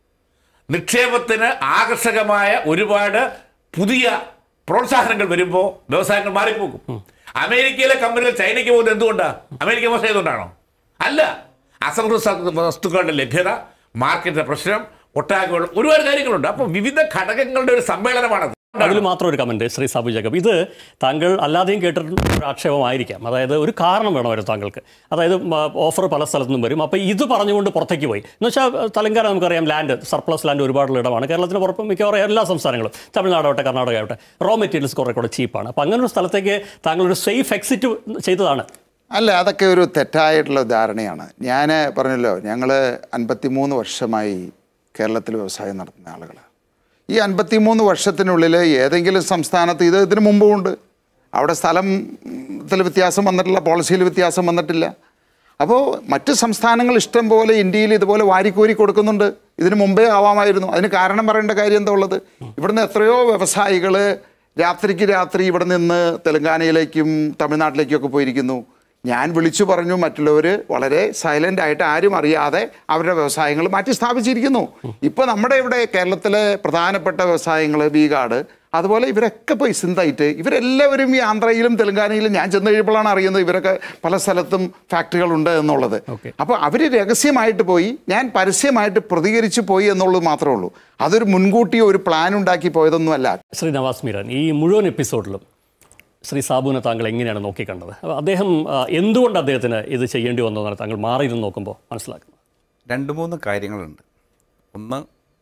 നിക്ഷേപത്തിന് ആകർഷകമായ ഒരുപാട് പുതിയ പ്രോത്സാഹനങ്ങൾ വരുമ്പോൾ വ്യവസായങ്ങൾ മാറിപ്പോകും അമേരിക്കയിലെ കമ്പനികൾ ചൈനയ്ക്ക് പോകുന്നത് എന്തുകൊണ്ടാണ് അമേരിക്ക മോശം ചെയ്തുകൊണ്ടാണോ അല്ല അസംസ്കൃത വസ്തുക്കളുടെ ലഭ്യത മാർക്കറ്റിന്റെ പ്രശ്നം ഒട്ടാക്കുകൾ ഒരുപാട് കാര്യങ്ങളുണ്ട് അപ്പോൾ വിവിധ ഘടകങ്ങളുടെ ഒരു സമ്മേളനമാണത് അതിൽ മാത്രം ഒരു കമന്റ് ശ്രീ സാബു ജേക്കബ് ഇത് താങ്കൾ അല്ലാതെയും കേട്ടിട്ടുള്ള ഒരു ആക്ഷേപമായിരിക്കാം അതായത് ഒരു കാരണം വേണമായിരുന്നു താങ്കൾക്ക് അതായത് ഓഫർ പല സ്ഥലത്തു നിന്നും വരും അപ്പോൾ ഇത് പറഞ്ഞുകൊണ്ട് പുറത്തേക്ക് പോയി എന്ന് വെച്ചാൽ തെലങ്കാന നമുക്കറിയാം ലാൻഡ് സർപ്ലസ് ലാൻഡ് ഒരുപാടുള്ള ഇടമാണ് കേരളത്തിന് പുറത്ത് മിക്കവാറും എല്ലാ സംസ്ഥാനങ്ങളും തമിഴ്നാടാവട്ടെ കർണാടക ആവട്ടെ റോ മെറ്റീരിയൽസ് കുറേ കൂടെ ചീപ്പാണ് അപ്പോൾ അങ്ങനെ ഒരു സ്ഥലത്തേക്ക് താങ്കൾ ഒരു സേഫ് എക്സിറ്റ് ചെയ്തതാണ് അല്ല അതൊക്കെ ഒരു തെറ്റായിട്ടുള്ള ധാരണയാണ് ഞാൻ പറഞ്ഞല്ലോ ഞങ്ങൾ അൻപത്തിമൂന്ന് വർഷമായി കേരളത്തിൽ വ്യവസായം നടത്തുന്ന ആളുകൾ ഈ അൻപത്തിമൂന്ന് വർഷത്തിനുള്ളിൽ ഏതെങ്കിലും സംസ്ഥാനത്ത് ഇത് ഇതിനു മുമ്പും ഉണ്ട് അവിടെ സ്ഥലത്തിൽ വ്യത്യാസം വന്നിട്ടില്ല പോളിസിയിൽ വ്യത്യാസം വന്നിട്ടില്ല അപ്പോൾ മറ്റ് സംസ്ഥാനങ്ങൾ ഇഷ്ടം പോലെ ഇന്ത്യയിൽ ഇതുപോലെ വാരിക്കോരി കൊടുക്കുന്നുണ്ട് ഇതിനു മുമ്പേ ആവാമായിരുന്നു അതിന് കാരണം പറയേണ്ട കാര്യം എന്താ ഉള്ളത് ഇവിടുന്ന് എത്രയോ വ്യവസായികൾ രാത്രിക്ക് രാത്രി ഇവിടെ നിന്ന് തെലങ്കാനയിലേക്കും തമിഴ്നാട്ടിലേക്കും ഒക്കെ പോയിരിക്കുന്നു ഞാൻ വിളിച്ചു പറഞ്ഞു മറ്റുള്ളവർ വളരെ സൈലൻ്റ് ആയിട്ട് ആരും അറിയാതെ അവരുടെ വ്യവസായങ്ങൾ മാറ്റി സ്ഥാപിച്ചിരിക്കുന്നു ഇപ്പോൾ നമ്മുടെ ഇവിടെ കേരളത്തിലെ പ്രധാനപ്പെട്ട വ്യവസായങ്ങൾ ബീഗാട് അതുപോലെ ഇവരൊക്കെ ഇപ്പോൾ ഇസിന്തായിട്ട് ഇവരെല്ലാവരും ഈ ആന്ധ്രയിലും തെലങ്കാനയിലും ഞാൻ ചെന്ന് കഴിയുമ്പോഴാണ് അറിയുന്നത് ഇവരൊക്കെ പല സ്ഥലത്തും ഫാക്ടറികളുണ്ട് എന്നുള്ളത് Okay. അപ്പോൾ അവർ രഹസ്യമായിട്ട് പോയി ഞാൻ പരസ്യമായിട്ട് പ്രതികരിച്ചു പോയി എന്നുള്ളത് മാത്രമേ ഉള്ളൂ അതൊരു മുൻകൂട്ടി ഒരു പ്ലാൻ ഉണ്ടാക്കി പോയതൊന്നുമല്ല ശ്രീ നവാസ് മീരാൻ ഈ മുഴുവൻ എപ്പിസോഡിലും ശ്രീ സാബുവിനെ താങ്കൾ എങ്ങനെയാണ് നോക്കിക്കണ്ടത് അപ്പോൾ അദ്ദേഹം ആ, എന്തുകൊണ്ട് അദ്ദേഹത്തിന് ഇത് ചെയ്യേണ്ടി വന്നതെന്നാണ് താങ്കൾ മാറിയിരുന്ന് നോക്കുമ്പോൾ മനസ്സിലാക്കുന്നത് രണ്ട് മൂന്ന് കാര്യങ്ങളുണ്ട് ഒന്ന്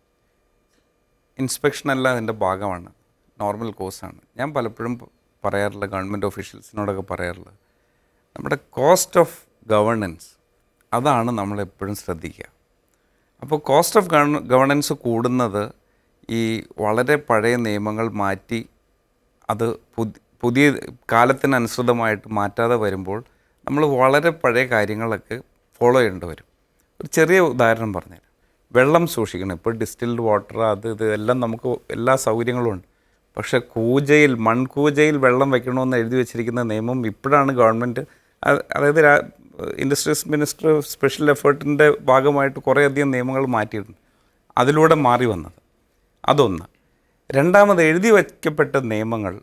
ഇൻസ്പെക്ഷൻ അല്ല അതിൻ്റെ ഭാഗമാണ് നോർമൽ കോഴ്സാണ് ഞാൻ പലപ്പോഴും പ- പറയാറുള്ള ഗവൺമെൻറ് ഓഫീഷ്യൽസിനോടൊക്കെ പറയാറുള്ളത് നമ്മുടെ കോസ്റ്റ് ഓഫ് ഗവർണൻസ് അതാണ് നമ്മൾ എപ്പോഴും ശ്രദ്ധിക്കുക അപ്പോൾ കോസ്റ്റ് ഓഫ് ഗവർണൻസ് കൂടുന്നത് ഈ വളരെ പഴയ നിയമങ്ങൾ മാറ്റി അത് പുതി പുതിയ കാലത്തിനനുസൃതമായിട്ട് മാറ്റാതെ വരുമ്പോൾ നമ്മൾ വളരെ പഴയ കാര്യങ്ങളൊക്കെ ഫോളോ ചെയ്യേണ്ടി വരും ഒരു ചെറിയ ഉദാഹരണം പറഞ്ഞുതരാം വെള്ളം സൂക്ഷിക്കണം ഇപ്പോൾ ഡിസ്റ്റിൽഡ് വാട്ടർ അത് ഇത് എല്ലാം നമുക്ക് എല്ലാ സൗകര്യങ്ങളും ഉണ്ട് പക്ഷേ കൂജയിൽ മൺകൂജയിൽ വെള്ളം വെക്കണമെന്ന് എഴുതി വെച്ചിരിക്കുന്ന നിയമം ഇപ്പോഴാണ് ഗവൺമെൻറ് അതായത് ഇൻഡസ്ട്രീസ് മിനിസ്റ്റർ സ്പെഷ്യൽ എഫേർട്ടിൻ്റെ ഭാഗമായിട്ട് കുറേയധികം നിയമങ്ങൾ മാറ്റിയിട്ടുണ്ട് അതിലൂടെ മാറി വന്നത് അതൊന്ന് രണ്ടാമത് എഴുതി വയ്ക്കപ്പെട്ട നിയമങ്ങൾ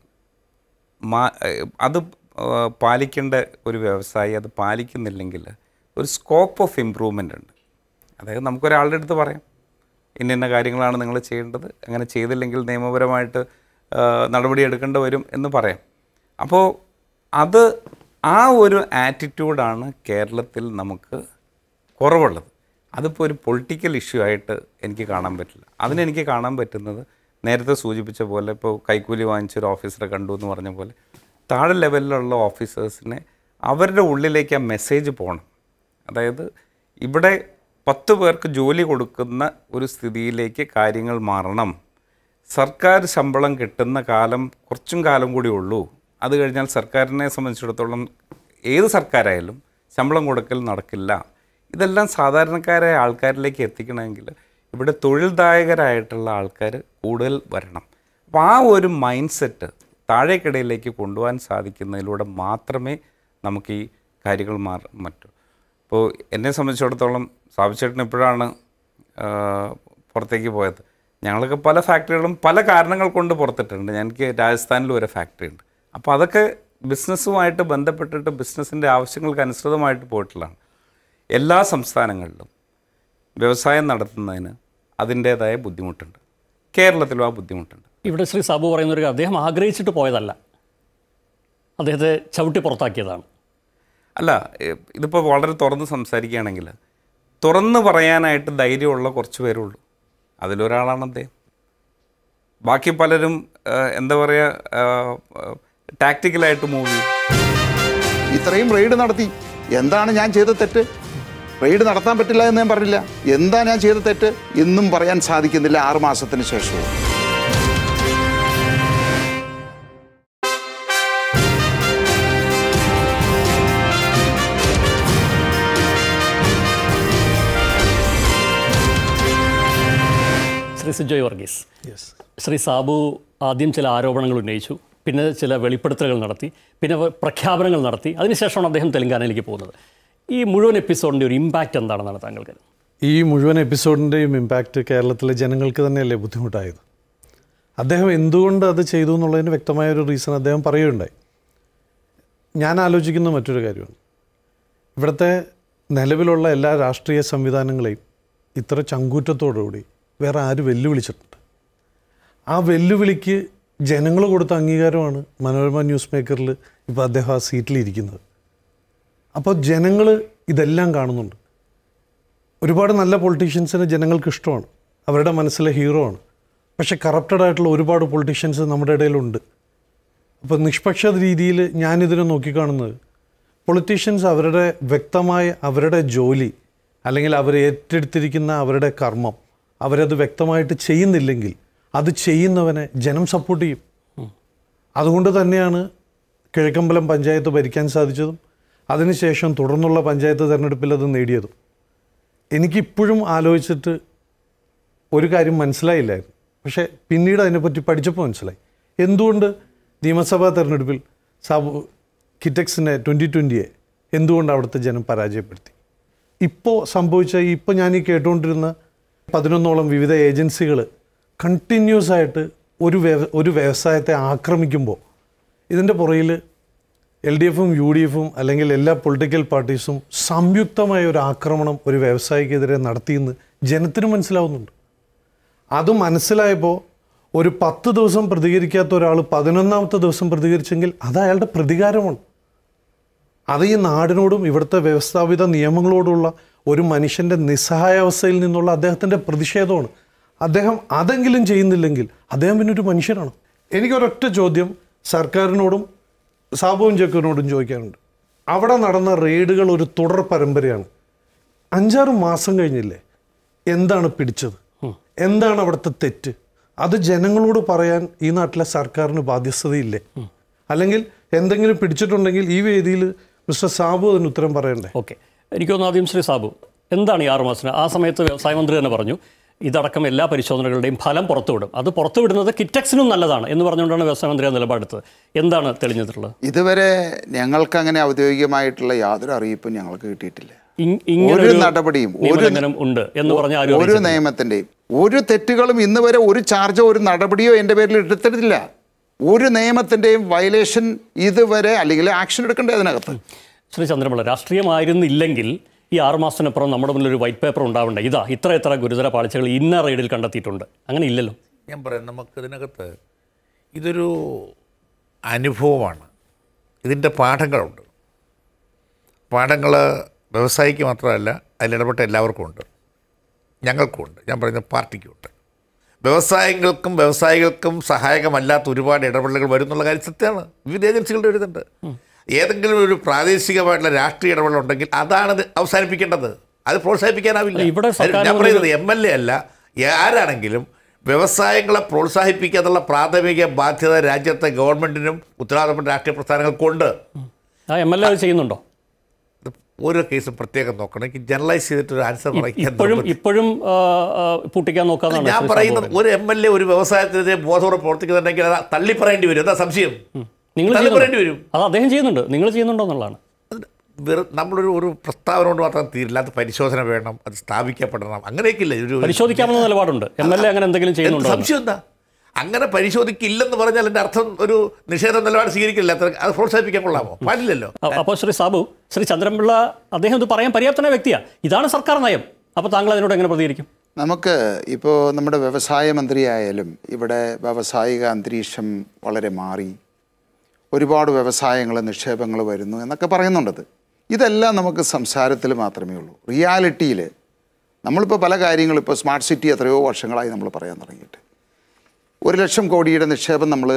മാ ഏഹ് അത് ഏഹ് പാലിക്കേണ്ട ഒരു വ്യവസായി അത് പാലിക്കുന്നില്ലെങ്കിൽ ഒരു സ്കോപ്പ് ഓഫ് ഇമ്പ്രൂവ്മെൻ്റ് ഉണ്ട് അതായത് നമുക്കൊരാളുടെ അടുത്ത് പറയാം ഇന്ന ഇന്ന കാര്യങ്ങളാണ് നിങ്ങൾ ചെയ്യേണ്ടത് അങ്ങനെ ചെയ്തില്ലെങ്കിൽ നിയമപരമായിട്ട് ഏഹ് നടപടി എടുക്കേണ്ടി വരും എന്ന് പറയാം അപ്പോൾ അത് ആ ഒരു ആറ്റിറ്റ്യൂഡാണ് കേരളത്തിൽ നമുക്ക് കുറവുള്ളത് അതിപ്പോൾ ഒരു പൊളിറ്റിക്കൽ ഇഷ്യൂ ആയിട്ട് എനിക്ക് കാണാൻ പറ്റില്ല അതിനെനിക്ക് കാണാൻ പറ്റുന്നത് നേരത്തെ സൂചിപ്പിച്ച പോലെ ഇപ്പോൾ കൈക്കൂലി വാങ്ങിച്ചൊരു ഓഫീസറെ കണ്ടു എന്ന് പറഞ്ഞ പോലെ താഴെ ലെവലിലുള്ള ഓഫീസേഴ്സിനെ അവരുടെ ഉള്ളിലേക്ക് ആ മെസ്സേജ് പോകണം അതായത് ഇവിടെ പത്ത് പേർക്ക് ജോലി കൊടുക്കുന്ന ഒരു സ്ഥിതിയിലേക്ക് കാര്യങ്ങൾ മാറണം സർക്കാർ ശമ്പളം കിട്ടുന്ന കാലം കുറച്ചും കാലം കൂടി ഉള്ളൂ അത് കഴിഞ്ഞാൽ സർക്കാരിനെ സംബന്ധിച്ചിടത്തോളം ഏത് സർക്കാരായാലും ശമ്പളം കൊടുക്കൽ നടക്കില്ല ഇതെല്ലാം സാധാരണക്കാരായ ആൾക്കാരിലേക്ക് എത്തിക്കണമെങ്കിൽ ഇവിടെ തൊഴിൽദായകരായിട്ടുള്ള ആൾക്കാർ കൂടുതൽ വരണം അപ്പോൾ ആ ഒരു മൈൻഡ് സെറ്റ് താഴേക്കിടയിലേക്ക് കൊണ്ടുപോകാൻ സാധിക്കുന്നതിലൂടെ മാത്രമേ നമുക്ക് ഈ കാര്യങ്ങൾ മാറാൻ പറ്റൂ ഇപ്പോൾ എന്നെ സംബന്ധിച്ചിടത്തോളം സാബിച്ചേട്ടൻ ഇപ്പോഴാണ് ആ, പുറത്തേക്ക് പോയത് ഞങ്ങളൊക്കെ പല ഫാക്ടറികളും പല കാരണങ്ങൾ കൊണ്ട് പുറത്തിട്ടുണ്ട് എനിക്ക് രാജസ്ഥാനിൽ ഒരു ഫാക്ടറി ഉണ്ട് അപ്പോൾ അതൊക്കെ ബിസിനസ്സുമായിട്ട് ബന്ധപ്പെട്ടിട്ട് ബിസിനസ്സിൻ്റെ ആവശ്യങ്ങൾക്ക് അനുസൃതമായിട്ട് പോയിട്ടുള്ളതാണ് എല്ലാ സംസ്ഥാനങ്ങളിലും വ്യവസായം നടത്തുന്നതിന് അതിൻ്റേതായ ബുദ്ധിമുട്ടുണ്ട് കേരളത്തിലും ആ ബുദ്ധിമുട്ടുണ്ട് ഇവിടെ ശ്രീ സാബു പറയുന്ന ഒരു കാര്യം, അദ്ദേഹം ആഗ്രഹിച്ചിട്ട് പോയതല്ല അദ്ദേഹത്തെ ചവിട്ടി പുറത്താക്കിയതാണ് അല്ല എ- ഇതിപ്പോൾ വളരെ തുറന്ന് സംസാരിക്കുകയാണെങ്കിൽ തുറന്ന് പറയാനായിട്ട് ധൈര്യമുള്ള കുറച്ച് പേരേ ഉള്ളൂ അതിലൊരാളാണ് അദ്ദേഹം ബാക്കി പലരും ആ, എന്താ പറയുക ടാക്റ്റിക്കലായിട്ട് മൂവ് ചെയ്യും ഇത്രയും റെയ്ഡ് നടത്തി എന്താണ് ഞാൻ ചെയ്ത തെറ്റ് റെയ്ഡ് നടത്താൻ പറ്റില്ല എന്ന് ഞാൻ പറഞ്ഞില്ല എന്താ ഞാൻ ചെയ്ത തെറ്റ് ഇന്നും പറയാൻ സാധിക്കുന്നില്ല ആറ് മാസത്തിന് ശേഷവും ശ്രീ സിജോയ് വർഗീസ് ശ്രീ സാബു ആദ്യം ചില ആരോപണങ്ങൾ ഉന്നയിച്ചു പിന്നെ ചില വെളിപ്പെടുത്തലുകൾ നടത്തി പിന്നെ വ- പ്രഖ്യാപനങ്ങൾ നടത്തി അതിനുശേഷമാണ് അദ്ദേഹം തെലങ്കാനയിലേക്ക് പോകുന്നത് ഈ മുഴുവൻ എപ്പിസോഡിൻ്റെ ഒരു ഇമ്പാക്റ്റ് എന്താണെന്നാണ് താങ്കൾക്ക് ഈ മുഴുവൻ എപ്പിസോഡിൻ്റെയും ഇമ്പാക്റ്റ് കേരളത്തിലെ ജനങ്ങൾക്ക് തന്നെയല്ലേ ബുദ്ധിമുട്ടായത് അദ്ദേഹം എന്തുകൊണ്ട് അത് ചെയ്തു എന്നുള്ളതിന് വ്യക്തമായ ഒരു റീസൺ അദ്ദേഹം പറയുകയുണ്ടായി ഞാൻ ആലോചിക്കുന്ന മറ്റൊരു കാര്യമാണ് ഇവിടുത്തെ നിലവിലുള്ള എല്ലാ രാഷ്ട്രീയ സംവിധാനങ്ങളെയും ഇത്ര ചങ്കൂറ്റത്തോടുകൂടി വേറെ ആര് വെല്ലുവിളിച്ചിട്ടുണ്ട് ആ വെല്ലുവിളിക്ക് ജനങ്ങൾ കൊടുത്ത അംഗീകാരമാണ് മനോരമ ന്യൂസ് മേക്കറിൽ ഇപ്പോൾ അദ്ദേഹം ആ സീറ്റിലിരിക്കുന്നത് അപ്പോൾ ജനങ്ങൾ ഇതെല്ലാം കാണുന്നുണ്ട് ഒരുപാട് നല്ല പൊളിറ്റീഷ്യൻസിന് ജനങ്ങൾക്ക് ഇഷ്ടമാണ് അവരുടെ മനസ്സിലെ ഹീറോ ആണ് പക്ഷെ കറപ്റ്റഡ് ആയിട്ടുള്ള ഒരുപാട് പൊളിറ്റീഷ്യൻസ് നമ്മുടെ ഇടയിലുണ്ട് അപ്പോൾ നിഷ്പക്ഷ രീതിയിൽ ഞാനിതിനെ നോക്കിക്കാണുന്നത് പൊളിറ്റീഷ്യൻസ് അവരുടെ വ്യക്തമായ അവരുടെ ജോലി അല്ലെങ്കിൽ അവർ ഏറ്റെടുത്തിരിക്കുന്ന അവരുടെ കർമ്മം അവരത് വ്യക്തമായിട്ട് ചെയ്യുന്നില്ലെങ്കിൽ അത് ചെയ്യുന്നവനെ ജനം സപ്പോർട്ട് ചെയ്യും അതുകൊണ്ട് തന്നെയാണ് കിഴക്കമ്പലം പഞ്ചായത്ത് ഭരിക്കാൻ സാധിച്ചതും അതിനുശേഷം തുടർന്നുള്ള പഞ്ചായത്ത് തെരഞ്ഞെടുപ്പിൽ അത് നേടിയതും എനിക്കിപ്പോഴും ആലോചിച്ചിട്ട് ഒരു കാര്യം മനസ്സിലായില്ലായിരുന്നു പക്ഷേ പിന്നീട് അതിനെപ്പറ്റി പഠിച്ചപ്പോൾ മനസ്സിലായി എന്തുകൊണ്ട് നിയമസഭാ തെരഞ്ഞെടുപ്പിൽ സാബു കിറ്റക്സിനെ ട്വൻ്റി ട്വൻ്റിയെ എന്തുകൊണ്ട് അവിടുത്തെ ജനം പരാജയപ്പെടുത്തി ഇപ്പോൾ സംഭവിച്ച ഇപ്പോൾ ഞാൻ ഈ കേട്ടുകൊണ്ടിരുന്ന പതിനൊന്നോളം വിവിധ ഏജൻസികൾ കണ്ടിന്യൂസ് ആയിട്ട് ഒരു വ്യവ ഒരു വ്യവസായത്തെ ആക്രമിക്കുമ്പോൾ ഇതിൻ്റെ പുറയിൽ എൽ ഡി എഫും യു ഡി എഫും അല്ലെങ്കിൽ എല്ലാ പൊളിറ്റിക്കൽ പാർട്ടീസും സംയുക്തമായ ഒരു ആക്രമണം ഒരു വ്യവസായിക്കെതിരെ നടത്തിയെന്ന് ജനത്തിന് മനസ്സിലാവുന്നുണ്ട് അത് മനസ്സിലായപ്പോൾ ഒരു പത്ത് ദിവസം പ്രതികരിക്കാത്ത ഒരാൾ പതിനൊന്നാമത്തെ ദിവസം പ്രതികരിച്ചെങ്കിൽ അത് അയാളുടെ പ്രതികാരമാണ് അത് ഈ നാടിനോടും ഇവിടുത്തെ വ്യവസ്ഥാപിത നിയമങ്ങളോടുള്ള ഒരു മനുഷ്യൻ്റെ നിസ്സഹായാവസ്ഥയിൽ നിന്നുള്ള അദ്ദേഹത്തിൻ്റെ പ്രതിഷേധമാണ് അദ്ദേഹം അതെങ്കിലും ചെയ്യുന്നില്ലെങ്കിൽ അദ്ദേഹം പിന്നെ ഒരു മനുഷ്യനാണ് എനിക്കൊരൊറ്റ ചോദ്യം സർക്കാരിനോടും സാബുവും ജക്കറിനോടും ചോദിക്കാനുണ്ട് അവിടെ നടന്ന റെയ്ഡുകൾ ഒരു തുടർ പരമ്പരയാണ് അഞ്ചാറ് മാസം കഴിഞ്ഞില്ലേ എന്താണ് പിടിച്ചത് എന്താണ് അവിടുത്തെ തെറ്റ് അത് ജനങ്ങളോട് പറയാൻ ഈ നാട്ടിലെ സർക്കാരിന് ബാധ്യസ്ഥതയില്ലേ അല്ലെങ്കിൽ എന്തെങ്കിലും പിടിച്ചിട്ടുണ്ടെങ്കിൽ ഈ വേദിയിൽ മിസ്റ്റർ സാബു അതിന് ഉത്തരം പറയണ്ടേ ഓക്കെ എനിക്ക് തോന്നുന്നു ആദ്യം ശ്രീ സാബു എന്താണ് ഈ ആറ് മാസത്തിന് ആ സമയത്ത് വ്യവസായ മന്ത്രി തന്നെ പറഞ്ഞു ഇതടക്കം എല്ലാ പരിശോധനകളുടെയും ഫലം പുറത്തുവിടും അത് പുറത്തുവിടുന്നത് കിറ്റക്സിനും നല്ലതാണ് എന്ന് പറഞ്ഞുകൊണ്ടാണ് വ്യവസായ മന്ത്രി ആ നിലപാടെടുത്തത് എന്താണ് തെളിഞ്ഞിട്ടുള്ളത് ഇതുവരെ ഞങ്ങൾക്ക് അങ്ങനെ ഔദ്യോഗികമായിട്ടുള്ള യാതൊരു അറിയിപ്പും ഞങ്ങൾക്ക് കിട്ടിയിട്ടില്ല ഇ- ഇങ്ങനെ ഒരു ഒരു നടപടിയും ഒരു നിയമലംഘനം ഉണ്ട് എന്ന് പറഞ്ഞ ആരും ഒരു അറിയിച്ചിട്ടില്ല. നിയമത്തിൻ്റെയും ഒരു തെറ്റുകളും ഇന്ന് വരെ ഒരു ചാർജോ ഒരു നടപടിയോ എൻ്റെ പേരിൽ എടുത്തിട്ടില്ല ഒരു നിയമത്തിൻ്റെയും വയലേഷൻ ഇതുവരെ അല്ലെങ്കിൽ ആക്ഷൻ എടുക്കേണ്ടത് അതിനകത്ത് ശ്രീ ചന്ദ്രപിള്ള രാഷ്ട്രീയമായിരുന്നില്ലെങ്കിൽ ഈ ആറ് മാസത്തിനപ്പുറം നമ്മുടെ മുന്നിൽ ഒരു വൈറ്റ് പേപ്പർ ഉണ്ടാവണ്ടേ ഇതാ ഇത്ര ഇത്ര ഗുരുതര പാളിച്ചകൾ ഇന്ന റെയ്ഡിൽ കണ്ടെത്തിയിട്ടുണ്ട് അങ്ങനെ ഇല്ലല്ലോ ഞാൻ പറയാം നമുക്ക് ഇതിനകത്ത് ഇതൊരു അനുഭവമാണ് ഇതിൻ്റെ പാഠങ്ങളുണ്ട് പാഠങ്ങൾ വ്യവസായിക്ക് മാത്രമല്ല അതിലിടപെട്ട എല്ലാവർക്കും ഉണ്ട് ഞങ്ങൾക്കും ഉണ്ട് ഞാൻ പറയുന്ന പാർട്ടിക്കുമുണ്ട് വ്യവസായങ്ങൾക്കും വ്യവസായികൾക്കും സഹായകമല്ലാത്ത ഒരുപാട് ഇടപെടലുകൾ വരുന്നുള്ള കാര്യം സത്യമാണ് വിവിധ ഏജൻസികളുടെ എഴുതുന്നുണ്ട് ഏതെങ്കിലും ഒരു പ്രാദേശികമായിട്ടുള്ള രാഷ്ട്രീയ ഇടപെടലുണ്ടെങ്കിൽ അതാണ് ഇത് അവസാനിപ്പിക്കേണ്ടത് അത് പ്രോത്സാഹിപ്പിക്കാനാവില്ല ഇവിടെ അത് സർക്കാർ ഞാൻ പറയുന്നത് എം എൽ എ അല്ല ആരാണെങ്കിലും വ്യവസായങ്ങളെ പ്രോത്സാഹിപ്പിക്കുക എന്നുള്ള പ്രാഥമിക ബാധ്യത രാജ്യത്തെ ഗവൺമെൻറ്റിനും ഉത്തരവാദിത്തപ്പെട്ട രാഷ്ട്രീയ പ്രസ്ഥാനങ്ങൾക്കുണ്ട് ആ എം എൽ എ ചെയ്യുന്നുണ്ടോ ഇത് ഓരോ കേസും പ്രത്യേകം നോക്കണം എനിക്ക് ജനറലൈസ് ചെയ്തിട്ട് ഒരു ആൻസർ പറയാൻ ഇപ്പോഴും ഇപ്പോഴും ആ, ആ, പൂട്ടിക്കാൻ നോക്കാന്നാണ് ഞാൻ ശ്രീ സാബു പറയുന്നത് പറയുന്നത്. ഒരു എം എൽ എ ഒരു വ്യവസായത്തിനെതിരെ ബോധപൂർവ്വം പ്രവർത്തിക്കുന്നുണ്ടെങ്കിൽ അത് തള്ളി പറയേണ്ടി വരും എന്താ സംശയം നിങ്ങൾ തള്ളി പറയേണ്ടി ചെയ്യുന്നുണ്ടോ? വരും അത് അദ്ദേഹം ചെയ്യുന്നുണ്ട് നിങ്ങൾ ചെയ്യുന്നുണ്ടോ എന്നുള്ളതാണ് അത് വെറു നമ്മളൊരു ഒരു പ്രസ്താവന കൊണ്ട് മാത്രം തീരില്ല അത് പരിശോധന വേണം അത് സ്ഥാപിക്കപ്പെടണം അങ്ങനെയൊക്കെ ഇല്ല ഒരു പരിശോധിക്കാമെന്ന നിലപാടുണ്ട് എം എൽ എ അങ്ങനെ എന്തെങ്കിലും എന്ത് ചെയ്യുന്നുണ്ടോ എന്ന്. സംശയം എന്താ അങ്ങനെ പരിശോധിക്കില്ലെന്ന് പറഞ്ഞാൽ എൻ്റെ അർത്ഥം ഒരു നിഷേധ നിലപാട് സ്വീകരിക്കില്ല അത്ര അത് പ്രോത്സാഹിപ്പിക്കാൻ കൊള്ളാമോ പാടില്ലല്ലോ അ- അപ്പോൾ ശ്രീ സാബു ശ്രീ ചന്ദ്രൻപിള്ള അദ്ദേഹം ഇത് പറയാൻ പര്യാപ്തനായ വ്യക്തിയാണ് ഇതാണ് സർക്കാർ നയം അപ്പോൾ താങ്കൾ അതിനോട് എങ്ങനെ പ്രതികരിക്കും നമുക്ക് ഇപ്പോൾ നമ്മുടെ വ്യവസായ മന്ത്രിയായാലും ഇവിടെ വ്യാവസായിക അന്തരീക്ഷം വളരെ മാറി ഒരുപാട് വ്യവസായങ്ങൾ നിക്ഷേപങ്ങൾ വരുന്നു എന്നൊക്കെ പറയുന്നുണ്ടത് ഇതെല്ലാം നമുക്ക് സംസാരത്തിൽ മാത്രമേ ഉള്ളൂ റിയാലിറ്റിയിൽ നമ്മളിപ്പോൾ പല കാര്യങ്ങളും ഇപ്പോൾ സ്മാർട്ട് സിറ്റി എത്രയോ വർഷങ്ങളായി നമ്മൾ പറയാൻ തുടങ്ങിയിട്ട് ഒരു ലക്ഷം കോടിയുടെ നിക്ഷേപം നമ്മൾ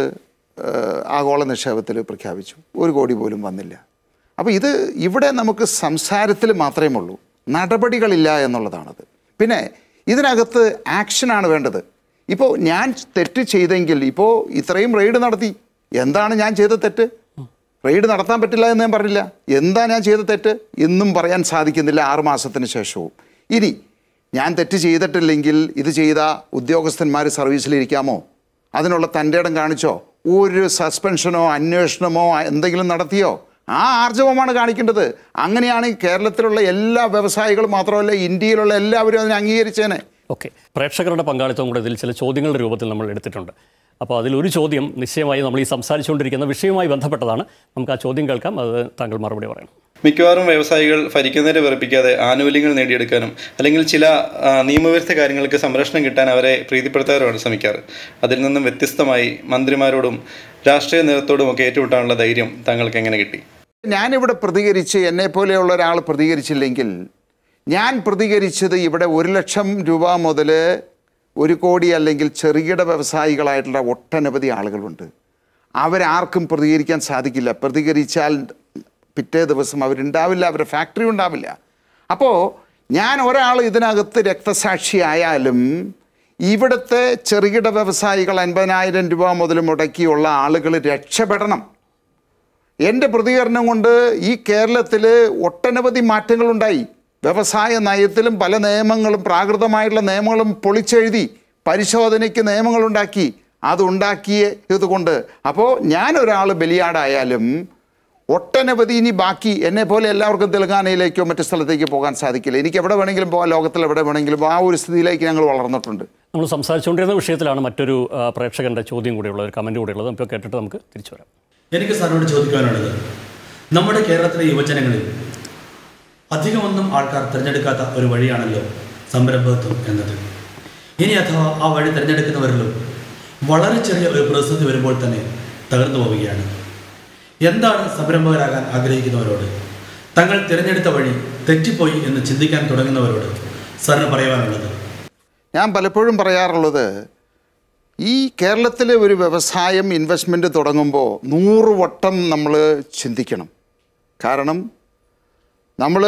ആഗോള നിക്ഷേപത്തിൽ പ്രഖ്യാപിച്ചു ഒരു കോടി പോലും വന്നില്ല അപ്പോൾ ഇത് ഇവിടെ നമുക്ക് സംസാരത്തിൽ മാത്രമേ ഉള്ളൂ നടപടികളില്ല എന്നുള്ളതാണത് പിന്നെ ഇതിനകത്ത് ആക്ഷനാണ് വേണ്ടത് ഇപ്പോൾ ഞാൻ തെറ്റ് ചെയ്തെങ്കിൽ ഇപ്പോൾ ഇത്രയും റെയ്ഡ് നടത്തി എന്താണ് ഞാൻ ചെയ്ത തെറ്റ് റെയ്ഡ് നടത്താൻ പറ്റില്ല എന്ന് ഞാൻ പറഞ്ഞില്ല എന്താ ഞാൻ ചെയ്ത തെറ്റ് ഇന്നും പറയാൻ സാധിക്കുന്നില്ല ആറ് മാസത്തിന് ശേഷവും ഇനി ഞാൻ തെറ്റ് ചെയ്തിട്ടില്ലെങ്കിൽ ഇത് ചെയ്ത ഉദ്യോഗസ്ഥന്മാർ സർവീസിലിരിക്കാമോ അതിനുള്ള തൻ്റെ ഇടം കാണിച്ചോ ഒരു സസ്പെൻഷനോ അന്വേഷണമോ എന്തെങ്കിലും നടത്തിയോ ആ ആർജവമാണ് കാണിക്കേണ്ടത് അങ്ങനെയാണ് ഈ കേരളത്തിലുള്ള എല്ലാ വ്യവസായികളും മാത്രമല്ല ഇന്ത്യയിലുള്ള എല്ലാവരും അതിനെ അംഗീകരിച്ചേനെ ഓക്കെ പ്രേക്ഷകരുടെ പങ്കാളിത്തം കൂടെ ഇതിൽ ചില ചോദ്യങ്ങളുടെ രൂപത്തിൽ നമ്മൾ എടുത്തിട്ടുണ്ട് അപ്പോൾ അതിലൊരു ചോദ്യം നിശ്ചയമായി നമ്മൾ ഈ സംസാരിച്ചുകൊണ്ടിരിക്കുന്ന വിഷയവുമായി ബന്ധപ്പെട്ടതാണ് നമുക്ക് ആ ചോദ്യം കേൾക്കാം അത് താങ്കൾ മറുപടി പറയണം മിക്കവാറും വ്യവസായികൾ ഭരിക്കുന്നവരെ വെറുപ്പിക്കാതെ ആനുകൂല്യങ്ങൾ നേടിയെടുക്കാനും അല്ലെങ്കിൽ ചില ആ, നിയമവിരുദ്ധ കാര്യങ്ങൾക്ക് സംരക്ഷണം കിട്ടാൻ അവരെ പ്രീതിപ്പെടുത്താറുമാണ് ശ്രമിക്കാറ് അതിൽ നിന്നും വ്യത്യസ്തമായി മന്ത്രിമാരോടും രാഷ്ട്രീയ നേതൃത്വത്തോടും ഒക്കെ ഏറ്റുമുട്ടാനുള്ള ധൈര്യം താങ്കൾക്ക് എങ്ങനെ കിട്ടി ഞാനിവിടെ പ്രതികരിച്ച് എന്നെ പോലെയുള്ള ഒരാൾ പ്രതികരിച്ചില്ലെങ്കിൽ ഞാൻ പ്രതികരിച്ചത് ഇവിടെ ഒരു ലക്ഷം രൂപ മുതൽ ഒരു കോടി അല്ലെങ്കിൽ ചെറുകിട വ്യവസായികളായിട്ടുള്ള ഒട്ടനവധി ആളുകളുണ്ട് അവരാർക്കും പ്രതികരിക്കാൻ സാധിക്കില്ല പ്രതികരിച്ചാൽ പിറ്റേ ദിവസം അവരുണ്ടാവില്ല അവരുടെ ഫാക്ടറി ഉണ്ടാവില്ല അപ്പോൾ ഞാൻ ഒരാൾ ഇതിനകത്ത് രക്തസാക്ഷിയായാലും ഇവിടുത്തെ ചെറുകിട വ്യവസായികൾ അൻപതിനായിരം രൂപ മുതൽ മുടക്കിയുള്ള ആളുകൾ രക്ഷപ്പെടണം എൻ്റെ പ്രതികരണം കൊണ്ട് ഈ കേരളത്തിൽ ഒട്ടനവധി മാറ്റങ്ങളുണ്ടായി വ്യവസായ നയത്തിലും പല നിയമങ്ങളും പ്രാകൃതമായിട്ടുള്ള നിയമങ്ങളും പൊളിച്ചെഴുതി പരിശോധനയ്ക്ക് നിയമങ്ങളുണ്ടാക്കി അതുണ്ടാക്കിയത് കൊണ്ട് അപ്പോൾ ഞാനൊരാൾ ബലിയാടായാലും ഒട്ടനവധി ഇനി ബാക്കി എന്നെ പോലെ എല്ലാവർക്കും തെലങ്കാനയിലേക്കോ മറ്റു സ്ഥലത്തേക്കോ പോകാൻ സാധിക്കില്ല എനിക്ക് എവിടെ വേണമെങ്കിലും പോകാം ലോകത്തിൽ എവിടെ വേണമെങ്കിലും ആ ഒരു സ്ഥിതിയിലേക്ക് ഞങ്ങൾ വളർന്നിട്ടുണ്ട് നമ്മൾ സംസാരിച്ചുകൊണ്ടിരുന്ന വിഷയത്തിലാണ് മറ്റൊരു ആ, പ്രേക്ഷകന്റെ ചോദ്യം കൂടിയുള്ളത് ഒരു കമൻറ്റ് കൂടിയുള്ളത് നമുക്ക് കേട്ടിട്ട് നമുക്ക് തിരിച്ചു വരാം എനിക്ക് സാറിനോട് ചോദിക്കാനുള്ളത് നമ്മുടെ കേരളത്തിലെ യുവജനങ്ങളിൽ അധികമൊന്നും ആൾക്കാർ തിരഞ്ഞെടുക്കാത്ത ഒരു വഴിയാണല്ലോ സംരംഭത്വം എന്നത് ഇനി അഥവാ ആ വഴി തിരഞ്ഞെടുക്കുന്നവരിലും വളരെ ചെറിയ ഒരു പ്രതിസന്ധി വരുമ്പോൾ തന്നെ തകർന്നു പോവുകയാണ് എന്താണ് സംരംഭകരാകാൻ ആഗ്രഹിക്കുന്നവരോട് തങ്ങൾ തിരഞ്ഞെടുത്ത വഴി തെറ്റിപ്പോയി എന്ന് ചിന്തിക്കാൻ തുടങ്ങുന്നവരോട് സാറിന് പറയുവാനുള്ളത് ഞാൻ പലപ്പോഴും പറയാറുള്ളത് ഈ കേരളത്തിലെ ഒരു വ്യവസായം ഇൻവെസ്റ്റ്മെൻറ്റ് തുടങ്ങുമ്പോൾ നൂറ് വട്ടം നമ്മൾ ചിന്തിക്കണം കാരണം നമ്മൾ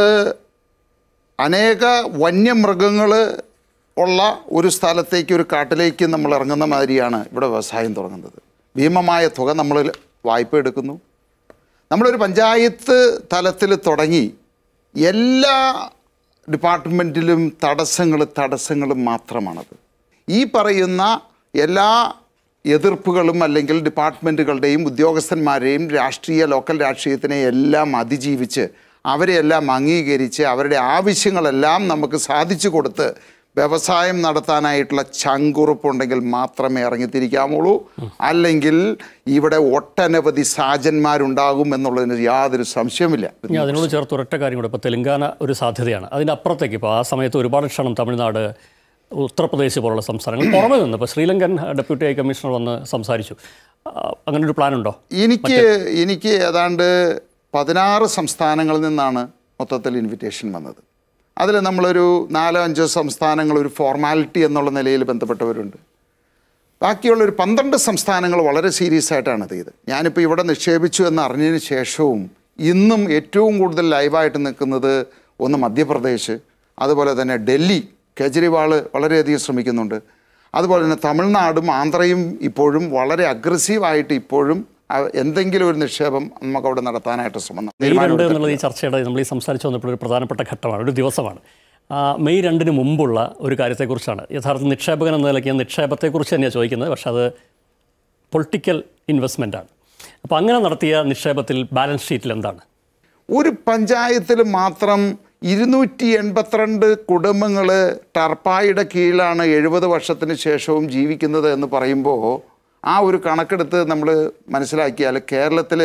അനേക വന്യമൃഗങ്ങൾ ഉള്ള ഒരു സ്ഥലത്തേക്ക് ഒരു കാട്ടിലേക്ക് നമ്മൾ ഇറങ്ങുന്ന മാതിരിയാണ് ഇവിടെ വ്യവസായം തുടങ്ങുന്നത് ഭീമമായ തുക നമ്മൾ വായ്പ എടുക്കുന്നു നമ്മളൊരു പഞ്ചായത്ത് തലത്തിൽ തുടങ്ങി എല്ലാ ഡിപ്പാർട്ട്മെൻറ്റിലും തടസ്സങ്ങൾ തടസ്സങ്ങളും മാത്രമാണത് ഈ പറയുന്ന എല്ലാ എതിർപ്പുകളും അല്ലെങ്കിൽ ഡിപ്പാർട്ട്മെൻറ്റുകളുടെയും ഉദ്യോഗസ്ഥന്മാരെയും രാഷ്ട്രീയ ലോക്കൽ രാഷ്ട്രീയത്തിനെ എല്ലാം അതിജീവിച്ച് അവരെയെല്ലാം അംഗീകരിച്ച് അവരുടെ ആവശ്യങ്ങളെല്ലാം നമുക്ക് സാധിച്ചു കൊടുത്ത് വ്യവസായം നടത്താനായിട്ടുള്ള ചങ്കുറപ്പുണ്ടെങ്കിൽ മാത്രമേ ഇറങ്ങിത്തിരിക്കാമുള്ളൂ അല്ലെങ്കിൽ ഇവിടെ ഒട്ടനവധി സാജന്മാരുണ്ടാകും എന്നുള്ളതിന് യാതൊരു സംശയമില്ല ഇനി അതിനോട് ചേർത്ത് ഒരൊറ്റ കാര്യം കൂടെ ഇപ്പോൾ തെലങ്കാന ഒരു സാധ്യതയാണ് അതിൻ്റെ അപ്പുറത്തേക്ക് ഇപ്പോൾ ആ സമയത്ത് ഒരുപാട് ക്ഷണം തമിഴ്നാട് ഉത്തർപ്രദേശ് പോലുള്ള സംസ്ഥാനങ്ങൾ പുറമെ നിന്ന് ഇപ്പോൾ ശ്രീലങ്കൻ ഡെപ്യൂട്ടി ഹൈ കമ്മീഷണർ വന്ന് സംസാരിച്ചു ആ, അങ്ങനെ ഒരു പ്ലാൻ ഉണ്ടോ എനിക്ക് എനിക്ക് ഏതാണ്ട് പതിനാറ് സംസ്ഥാനങ്ങളിൽ നിന്നാണ് മൊത്തത്തിൽ ഇൻവിറ്റേഷൻ വന്നത് അതിൽ നമ്മളൊരു നാലോ അഞ്ചോ സംസ്ഥാനങ്ങൾ ഒരു ഫോർമാലിറ്റി എന്നുള്ള നിലയിൽ ബന്ധപ്പെട്ടവരുണ്ട് ബാക്കിയുള്ള ഒരു പന്ത്രണ്ട് സംസ്ഥാനങ്ങൾ വളരെ സീരിയസ് ആയിട്ടാണ് ഇത് ചെയ്ത് ഞാനിപ്പോൾ ഇവിടെ നിക്ഷേപിച്ചു എന്ന് അറിഞ്ഞതിന് ശേഷവും ഇന്നും ഏറ്റവും കൂടുതൽ ലൈവായിട്ട് നിൽക്കുന്നത് ഒന്ന് മധ്യപ്രദേശ് അതുപോലെ തന്നെ ഡൽഹി കേജ്രിവാൾ വളരെയധികം ശ്രമിക്കുന്നുണ്ട് അതുപോലെ തന്നെ തമിഴ്നാടും ആന്ധ്രയും ഇപ്പോഴും വളരെ അഗ്രസീവായിട്ട് ഇപ്പോഴും അ- എന്തെങ്കിലും ഒരു നിക്ഷേപം നമുക്ക് അവിടെ നടത്താനായിട്ട് ശ്രമം മെയ് രണ്ട് തീരുമാനമെടുത്തിട്ടുണ്ട്. എന്നുള്ളത് ഈ ചർച്ചയുടെ നമ്മൾ ഈ സംസാരിച്ചു വന്നപ്പോൾ ഒരു പ്രധാനപ്പെട്ട ഘട്ടമാണ് ഒരു ദിവസമാണ് ആ, മെയ് രണ്ടിന് മുമ്പുള്ള ഒരു കാര്യത്തെക്കുറിച്ചാണ് യഥാർത്ഥ നിക്ഷേപകൻ എന്ന നിലയ്ക്ക് ഞാൻ നിക്ഷേപത്തെക്കുറിച്ച് തന്നെയാണ് ചോദിക്കുന്നത് പക്ഷേ അത് പൊളിറ്റിക്കൽ ഇൻവെസ്റ്റ്മെൻ്റാണ് അപ്പോൾ അങ്ങനെ നടത്തിയ നിക്ഷേപത്തിൽ ബാലൻസ് ഷീറ്റിൽ എന്താണ് ഒരു പഞ്ചായത്തിൽ മാത്രം ഇരുന്നൂറ്റി എൺപത്തിരണ്ട് കുടുംബങ്ങൾ ടർപ്പായുടെ കീഴിലാണ് എഴുപത് വർഷത്തിന് ശേഷവും ജീവിക്കുന്നത് എന്ന് പറയുമ്പോൾ ആ ഒരു കണക്കെടുത്ത് നമ്മൾ മനസ്സിലാക്കിയാൽ കേരളത്തിൽ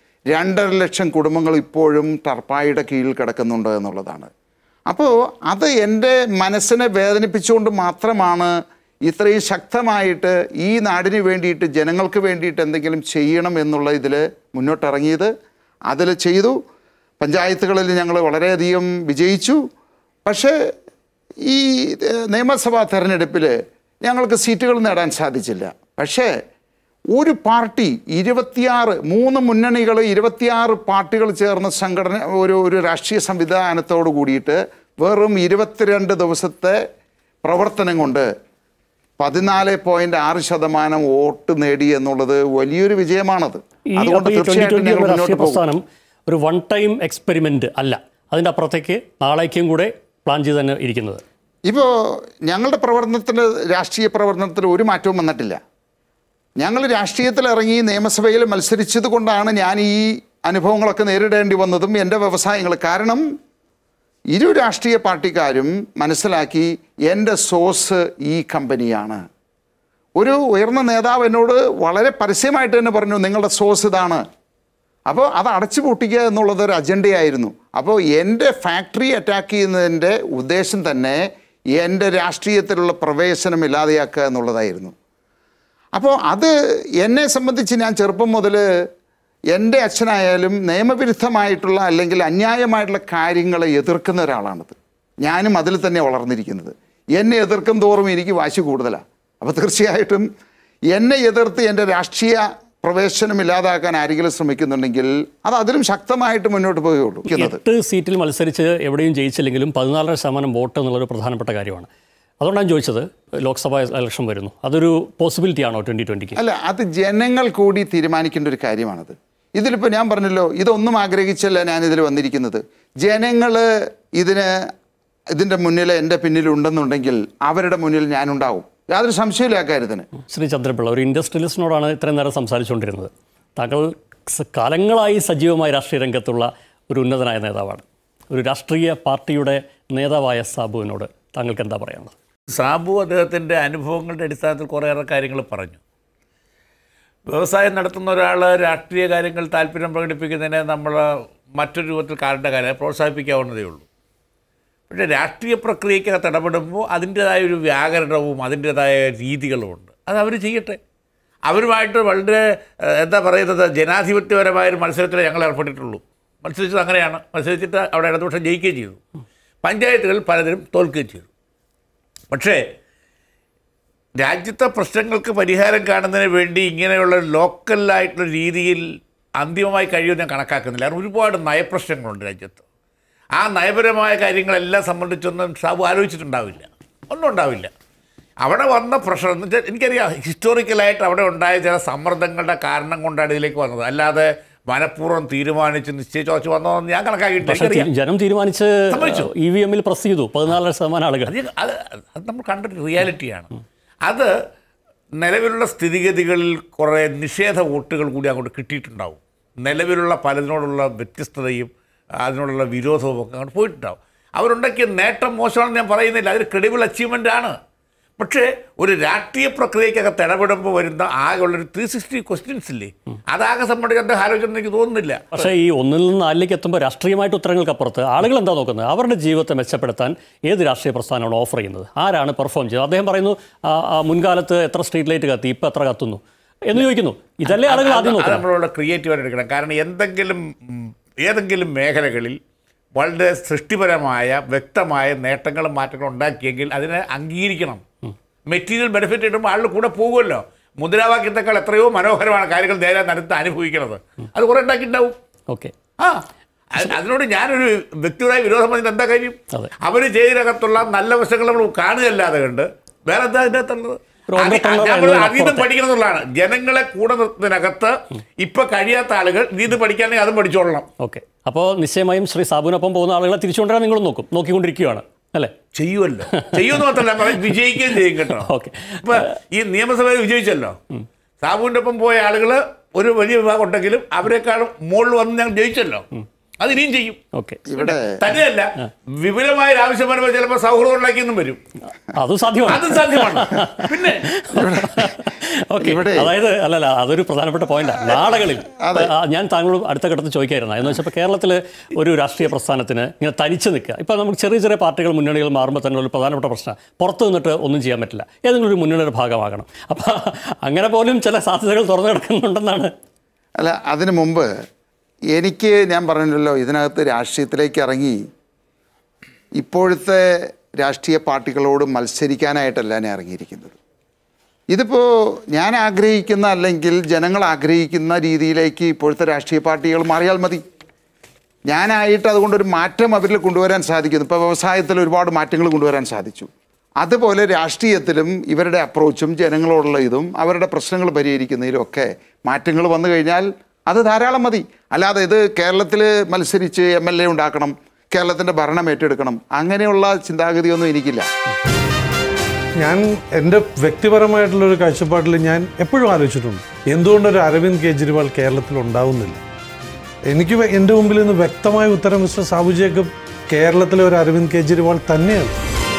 രണ്ടര ലക്ഷം കുടുംബങ്ങൾ ഇപ്പോഴും ടർപ്പായുടെ കീഴിൽ കിടക്കുന്നുണ്ട് എന്നുള്ളതാണ് അപ്പോൾ അത് എൻ്റെ മനസ്സിനെ വേദനിപ്പിച്ചുകൊണ്ട് മാത്രമാണ് ഇത്രയും ശക്തമായിട്ട് ഈ നാടിന് വേണ്ടിയിട്ട് ജനങ്ങൾക്ക് വേണ്ടിയിട്ട് എന്തെങ്കിലും ചെയ്യണം എന്നുള്ള ഇതിൽ മുന്നോട്ടിറങ്ങിയത് അതിൽ ചെയ്തു പഞ്ചായത്തുകളിൽ ഞങ്ങൾ വളരെയധികം വിജയിച്ചു പക്ഷേ ഈ ഏഹ്, നിയമസഭാ തെരഞ്ഞെടുപ്പിൽ ഞങ്ങൾക്ക് സീറ്റുകൾ നേടാൻ സാധിച്ചില്ല പക്ഷേ ഒരു പാർട്ടി ഇരുപത്തിയാറ് മൂന്ന് മുന്നണികൾ ഇരുപത്തിയാറ് പാർട്ടികൾ ചേർന്ന സംഘടന ഒരു ഒരു രാഷ്ട്രീയ സംവിധാനത്തോട് കൂടിയിട്ട് വെറും ഇരുപത്തിരണ്ട് ദിവസത്തെ പ്രവർത്തനം കൊണ്ട് പതിനാല് പോയിന്റ് ആറ് ശതമാനം വോട്ട് നേടി എന്നുള്ളത് വലിയൊരു വിജയമാണത് ഈ അതുകൊണ്ട് അപ്പോൾ ഈ ട്വന്റി തീർച്ചയായിട്ടും ട്വന്റി ഞങ്ങൾ എന്ന രാഷ്ട്രീയ മുന്നോട്ട് പോകും പ്രസ്ഥാനം ഒരു വൺ ടൈം എക്സ്പെരിമെന്റ് അല്ല അതിൻ്റെ അപ്പുറത്തേക്ക് നാളേക്കും കൂടെ പ്ലാൻ ചെയ്ത് തന്നെ ഇരിക്കുന്നത് ഇപ്പോൾ ഞങ്ങളുടെ പ്രവർത്തനത്തിൽ രാഷ്ട്രീയ പ്രവർത്തനത്തിൽ ഒരു മാറ്റവും വന്നിട്ടില്ല ഞങ്ങൾ രാഷ്ട്രീയത്തിൽ ഇറങ്ങി നിയമസഭയിൽ മത്സരിച്ചത് കൊണ്ടാണ് ഞാൻ ഈ അനുഭവങ്ങളൊക്കെ നേരിടേണ്ടി വന്നതും എൻ്റെ വ്യവസായങ്ങൾ കാരണം ഇരു രാഷ്ട്രീയ പാർട്ടിക്കാരും മനസ്സിലാക്കി എൻ്റെ സോഴ്സ് ഈ കമ്പനിയാണ് ഒരു ഉയർന്ന നേതാവ് എന്നോട് വളരെ പരസ്യമായിട്ട് തന്നെ പറഞ്ഞു നിങ്ങളുടെ സോഴ്സ് ഇതാണ് അപ്പോൾ അത് അടച്ചു പൂട്ടിക്കുക എന്നുള്ളത് ഒരു അജണ്ടയായിരുന്നു അപ്പോൾ എൻ്റെ ഫാക്ടറി അറ്റാക്ക് ചെയ്യുന്നതിൻ്റെ ഉദ്ദേശം തന്നെ എൻ്റെ രാഷ്ട്രീയത്തിലുള്ള പ്രവേശനം ഇല്ലാതെയാക്കുക എന്നുള്ളതായിരുന്നു അപ്പോൾ അത് എന്നെ സംബന്ധിച്ച് ഞാൻ ചെറുപ്പം മുതൽ എൻ്റെ അച്ഛനായാലും നിയമവിരുദ്ധമായിട്ടുള്ള അല്ലെങ്കിൽ അന്യായമായിട്ടുള്ള കാര്യങ്ങളെ എതിർക്കുന്ന ഒരാളാണത് ഞാനും അതിൽ തന്നെ വളർന്നിരിക്കുന്നത് എന്നെ എതിർക്കും തോറും എനിക്ക് വാശി കൂടുതലാണ് അപ്പോൾ തീർച്ചയായിട്ടും എന്നെ എതിർത്ത് എൻ്റെ രാഷ്ട്രീയ പ്രവേശനം ഇല്ലാതാക്കാൻ ആരെങ്കിലും ശ്രമിക്കുന്നുണ്ടെങ്കിൽ അത് അതിലും ശക്തമായിട്ട് മുന്നോട്ട് പോവുകയുള്ളൂ ഇരിക്കുന്നത്. എട്ട് സീറ്റിൽ മത്സരിച്ച് എവിടെയും ജയിച്ചില്ലെങ്കിലും പതിനാലര ശതമാനം വോട്ട് എന്നുള്ളൊരു പ്രധാനപ്പെട്ട കാര്യമാണ് അതുകൊണ്ടാണ് ഞാൻ ചോദിച്ചത് ലോക്സഭാ ഇലക്ഷൻ വരുന്നു അതൊരു പോസിബിലിറ്റി ആണോ ട്വന്റി ട്വന്റിക്ക് അല്ല അത് ജനങ്ങൾ കൂടി തീരുമാനിക്കേണ്ട ഒരു കാര്യമാണത് ഇതിലിപ്പോൾ ഞാൻ പറഞ്ഞല്ലോ ഇതൊന്നും ആഗ്രഹിച്ചല്ല ഞാൻ ഇതിൽ വന്നിരിക്കുന്നത് ജനങ്ങൾ ഇതിന് ഇതിൻ്റെ മുന്നിൽ എൻ്റെ പിന്നിലുണ്ടെന്നുണ്ടെങ്കിൽ അവരുടെ മുന്നിൽ ഞാനുണ്ടാവും യാതൊരു സംശയമില്ല ആ കാര്യത്തിന് ശ്രീ ചന്ദ്രപിള്ള ഒരു ഇൻഡസ്ട്രിയലിസ്റ്റിനോടാണ് ഇത്രയും നേരം സംസാരിച്ചുകൊണ്ടിരുന്നത് താങ്കൾ സ- കാലങ്ങളായി സജീവമായ രാഷ്ട്രീയ രംഗത്തുള്ള ഒരു ഉന്നതനായ നേതാവാണ് ഒരു രാഷ്ട്രീയ പാർട്ടിയുടെ നേതാവായ സാബുവിനോട് താങ്കൾക്ക് എന്താ പറയാനുള്ളത് സാബു അദ്ദേഹത്തിൻ്റെ അനുഭവങ്ങളുടെ അടിസ്ഥാനത്തിൽ കുറേയേറെ കാര്യങ്ങൾ പറഞ്ഞു വ്യവസായം നടത്തുന്ന ഒരാൾ രാഷ്ട്രീയ കാര്യങ്ങൾ താല്പര്യം പ്രകടിപ്പിക്കുന്നതിനെ നമ്മൾ മറ്റൊരു രൂപത്തിൽ കാണേണ്ട കാര്യം പ്രോത്സാഹിപ്പിക്കാവുന്നതേ ഉള്ളൂ പക്ഷേ രാഷ്ട്രീയ പ്രക്രിയക്കകത്ത് ഇടപെടുമ്പോൾ അതിൻ്റേതായ ഒരു വ്യാകരണവും അതിൻ്റേതായ രീതികളുമുണ്ട് അത് അവർ ചെയ്യട്ടെ അവരുമായിട്ട് വളരെ ഏഹ്, എന്താ പറയുന്നത് ജനാധിപത്യപരമായ ഒരു മത്സരത്തിൽ ഞങ്ങൾ ഏർപ്പെട്ടിട്ടുള്ളൂ മത്സരിച്ചത് അങ്ങനെയാണ് മത്സരിച്ചിട്ട് അവിടെ ഇടതുപക്ഷം ജയിക്കുകയും ചെയ്തു പഞ്ചായത്തുകൾ പലതിലും തോൽക്കുകയും ചെയ്തു പക്ഷേ രാജ്യത്തെ പ്രശ്നങ്ങൾക്ക് പരിഹാരം കാണുന്നതിന് വേണ്ടി ഇങ്ങനെയുള്ള ലോക്കലായിട്ടുള്ള രീതിയിൽ അന്തിമമായി കഴിയുമെന്ന് ഞാൻ കണക്കാക്കുന്നില്ല കാരണം ഒരുപാട് നയപ്രശ്നങ്ങളുണ്ട് രാജ്യത്ത് ആ നയപരമായ കാര്യങ്ങളെല്ലാം സംബന്ധിച്ചൊന്നും സാബു ആലോചിച്ചിട്ടുണ്ടാവില്ല ഒന്നും ഉണ്ടാവില്ല അവിടെ വന്ന പ്രഷർ എന്ന് വെച്ചാൽ എനിക്കറിയാം ഹിസ്റ്റോറിക്കലായിട്ട് അവിടെ ഉണ്ടായ ചില സമ്മർദ്ദങ്ങളുടെ കാരണം കൊണ്ടാണ് ഇതിലേക്ക് വന്നത് അല്ലാതെ മനഃപൂർവ്വം തീരുമാനിച്ച് നിശ്ചയിച്ച് വച്ച് വന്നതെന്ന് ഞാൻ കണക്കാക്കിയിട്ടില്ല പക്ഷേ എനിക്കറിയാം. തീ- ജനം തീരുമാനിച്ച് സമ്മതിച്ചു. ഇ വി എമ്മിൽ പ്രസ് ചെയ്തു പതിനാലര ശതമാനം ആളുകൾ അത് അത് അത് നമ്മൾ കണ്ടൊരു റിയാലിറ്റിയാണ് അത് നിലവിലുള്ള സ്ഥിതിഗതികളിൽ കുറേ നിഷേധ വോട്ടുകൾ കൂടി അങ്ങോട്ട് കിട്ടിയിട്ടുണ്ടാവും നിലവിലുള്ള പലതിനോടുള്ള വ്യത്യസ്തതയും അതിനോടുള്ള വിരോധവും ഒക്കെ അങ്ങോട്ട് പോയിട്ടുണ്ടാവും അവരുണ്ടാക്കിയ നേട്ടം മോശമാണെന്ന് ഞാൻ പറയുന്നില്ല അതൊരു ക്രെഡിബിൾ അച്ചീവ്മെൻ്റ് ആണ് പക്ഷേ ഒരു രാഷ്ട്രീയ പ്രക്രിയക്കകത്ത് ഇടപെടുമ്പോൾ വരുന്ന ആകെയുള്ളൊരു ത്രീ സിക്സ്റ്റി ക്വസ്റ്റ്യൻസ് ഇല്ലേ അതാകെ സംബന്ധിച്ച് അദ്ദേഹം ആലോചന എനിക്ക് തോന്നുന്നില്ല പക്ഷേ ഈ ഒന്നിൽ നിന്ന് നാലിലേക്ക് എത്തുമ്പോൾ രാഷ്ട്രീയമായിട്ട് ഉത്തരങ്ങൾക്കപ്പുറത്ത് ആളുകൾ എന്താ നോക്കുന്നത് അവരുടെ ജീവിതത്തെ മെച്ചപ്പെടുത്താൻ ഏത് രാഷ്ട്രീയ പ്രസ്ഥാനമാണ് ഓഫർ ചെയ്യുന്നത് ആരാണ് പെർഫോം ചെയ്യുന്നത് അദ്ദേഹം പറയുന്നു ആ, ആ, മുൻകാലത്ത് എത്ര സ്ട്രീറ്റ് ലൈറ്റ് കത്തി ഇപ്പം എത്ര കത്തുന്നു എന്ന് ചോദിക്കുന്നു ഇതല്ലേ ആളുകൾ ആദ്യം അത് നോക്കുന്നത് നമ്മളിവിടെ ക്രിയേറ്റീവായിട്ട് എടുക്കണം കാരണം എന്തെങ്കിലും ഉം, ഏതെങ്കിലും മേഖലകളിൽ വളരെ സൃഷ്ടിപരമായ വ്യക്തമായ നേട്ടങ്ങളും മാറ്റങ്ങളും ഉണ്ടാക്കിയെങ്കിൽ അതിനെ അംഗീകരിക്കണം മെറ്റീരിയൽ ബെനിഫിറ്റ് കിട്ടുമ്പോൾ ആളുടെ കൂടെ പോകുമല്ലോ മുദ്രാവാക്യത്തെക്കാൾ എത്രയോ മനോഹരമാണ് കാര്യങ്ങൾ നേരെ നടത്ത് അനുഭവിക്കുന്നത് അത് കുറേ ഉണ്ടാക്കിയിട്ടുണ്ടാവും ഓക്കെ ആ അത് അതിനോട് ഞാനൊരു വ്യക്തിപരമായ വിരോധം പറഞ്ഞിട്ട് എന്താ കാര്യം അതെ. അവർ ചെയ്തതിനകത്തുള്ള നല്ല വശങ്ങൾ നമ്മൾ കാണുകയല്ലാതെ കണ്ട് വേറെ എന്താ അതിൻ്റെ അകത്തുള്ളത് ഒരു അത് ഒമ്പത്തൊമ്പത് നമ്മൾ എഴുപത് അതിൽ നിന്ന് അപ്പുറത്തെ. പഠിക്കണം എന്നുള്ളതാണ് ജനങ്ങളെ കൂടെ നിർത്തുന്നതിനകത്ത് ഇപ്പൊ കഴിയാത്ത ആളുകൾ നീ ഇത് പഠിക്കാനെങ്കിൽ അതും പഠിച്ചോളണം ഓക്കെ അപ്പോൾ നിശ്ചയമായും ശ്രീ സാബുവിനൊപ്പം പോകുന്ന ആളുകളെ തിരിച്ചുകൊണ്ടുവരാൻ നിങ്ങൾ നോക്കും നോക്കിക്കൊണ്ടിരിക്കുകയാണ് അല്ലേ ചെയ്യുമല്ലോ ചെയ്യുമെന്ന് മാത്രമല്ല പറയും വിജയിക്കുകയും ചെയ്യും കേട്ടോ ഓക്കെ. ഇപ്പൊ ഈ നിയമസഭയിൽ വിജയിച്ചല്ലോ സാബുവിൻ്റെ ഒപ്പം പോയ ആളുകൾ ഒരു വലിയ വിഭാഗം ഉണ്ടെങ്കിലും അവരെക്കാളും മുകളിൽ വന്ന് ഞങ്ങൾ ജയിച്ചല്ലോ അത് ഇനിയും ചെയ്യും ഓക്കെ ഇവിടെ തന്നെയല്ല വിപുലമായ ഒരു ആവശ്യം വരുമ്പോൾ ചിലപ്പോൾ സൗഹൃദം ഉണ്ടാക്കിയെന്നും വരും അതും സാധ്യമാണ് അതും സാധ്യമാണ് പിന്നെ ഓക്കെ ഇവിടെ- അതായത് അല്ലല്ല അതൊരു പ്രധാനപ്പെട്ട പോയിന്റാണ് നാളുകളിൽ ആ, ഞാൻ താങ്കളോട് അടുത്ത ഘട്ടത്തിൽ ചോദിക്കായിരുന്നു എന്ന് വെച്ചപ്പോൾ കേരളത്തിൽ ഒരു രാഷ്ട്രീയ പ്രസ്ഥാനത്തിന് ഇങ്ങനെ തനിച്ച് നിൽക്കുക ഇപ്പോൾ നമുക്ക് ചെറിയ ചെറിയ പാർട്ടികൾ മുന്നണികൾ മാറുമ്പോൾ തന്നെ ഒരു പ്രധാനപ്പെട്ട പ്രശ്നം പുറത്ത് നിന്നിട്ട് ഒന്നും ചെയ്യാൻ പറ്റില്ല ഏതെങ്കിലും ഒരു മുന്നണിയുടെ ഭാഗമാകണം അപ്പോൾ അങ്ങനെ പോലും ചില സാധ്യതകൾ തുറന്നു കിടക്കുന്നുണ്ടെന്നാണ് അല്ല അതിനു മുമ്പ് എനിക്ക് ഞാൻ പറഞ്ഞല്ലോ ഇതിനകത്ത് രാഷ്ട്രീയത്തിലേക്ക് ഇറങ്ങി ഇപ്പോഴത്തെ രാഷ്ട്രീയ പാർട്ടികളോട് മത്സരിക്കാനായിട്ടല്ല ഞാൻ ഇറങ്ങിയിരിക്കുന്നത് ഇതിപ്പോൾ ഞാൻ ആഗ്രഹിക്കുന്ന അല്ലെങ്കിൽ ജനങ്ങൾ ആഗ്രഹിക്കുന്ന രീതിയിലേക്ക് ഇപ്പോഴത്തെ രാഷ്ട്രീയ പാർട്ടികൾ മാറിയാൽ മതി ഞാനായിട്ട് അതുകൊണ്ടൊരു മാറ്റം അവരിൽ കൊണ്ടുവരാൻ സാധിക്കുന്നു ഇപ്പോൾ വ്യവസായത്തിൽ ഒരുപാട് മാറ്റങ്ങൾ കൊണ്ടുവരാൻ സാധിച്ചു അതുപോലെ രാഷ്ട്രീയത്തിലും ഇവരുടെ അപ്രോച്ചും ജനങ്ങളോടുള്ള ഇതും അവരുടെ പ്രശ്നങ്ങൾ പരിഹരിക്കുന്നതിലും ഒക്കെ മാറ്റങ്ങൾ വന്നു കഴിഞ്ഞാൽ അത് ധാരാളം മതി അല്ലാതെ ഇത് കേരളത്തിൽ മത്സരിച്ച് എം എൽ എ ഉണ്ടാക്കണം കേരളത്തിൻ്റെ ഭരണം ഏറ്റെടുക്കണം അങ്ങനെയുള്ള ചിന്താഗതിയൊന്നും എനിക്കില്ല ഞാൻ എൻ്റെ വ്യക്തിപരമായിട്ടുള്ളൊരു കാഴ്ചപ്പാടിൽ ഞാൻ എപ്പോഴും ആലോചിച്ചിട്ടുണ്ട് എന്തുകൊണ്ടൊരു അരവിന്ദ് കെജ്രിവാൾ കേരളത്തിൽ ഉണ്ടാവുന്നില്ല എനിക്ക് വെ- എൻ്റെ മുമ്പിൽ നിന്ന് വ്യക്തമായ ഉത്തരം മിസ്റ്റർ സാബു ജേക്കബ് കേരളത്തിലെ ഒരു അരവിന്ദ് കെജ്രിവാൾ തന്നെയാണ്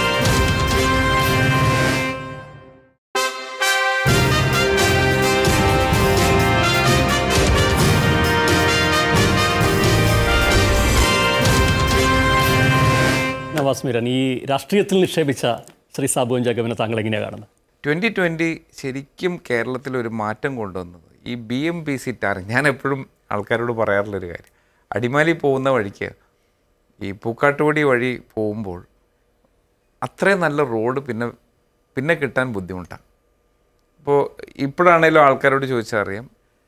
നവാസ് മീരൻ ഈ രാഷ്ട്രീയത്തിൽ നിക്ഷേപിച്ച ശ്രീ സാബുവൻ ജാഗബിനെ താങ്കൾ എങ്ങനെയാണ് കാണുന്നത് ട്വൻ്റി ട്വൻ്റി ശരിക്കും കേരളത്തിൽ ഒരു മാറ്റം കൊണ്ടുവന്നത് ഈ B M P C tarring ഞാൻ എപ്പോഴും ആൾക്കാരോട് പറയാറുള്ളൊരു കാര്യം അടിമാലി പോകുന്ന വഴിക്ക് ഈ പൂക്കാട്ടുപടി വഴി പോകുമ്പോൾ അത്രയും നല്ല റോഡ് പിന്നെ പിന്നെ കിട്ടാൻ ബുദ്ധിമുട്ടാണ് ഇപ്പോൾ ഇപ്പോഴാണേലും ആൾക്കാരോട് ചോദിച്ചാൽ അറിയാം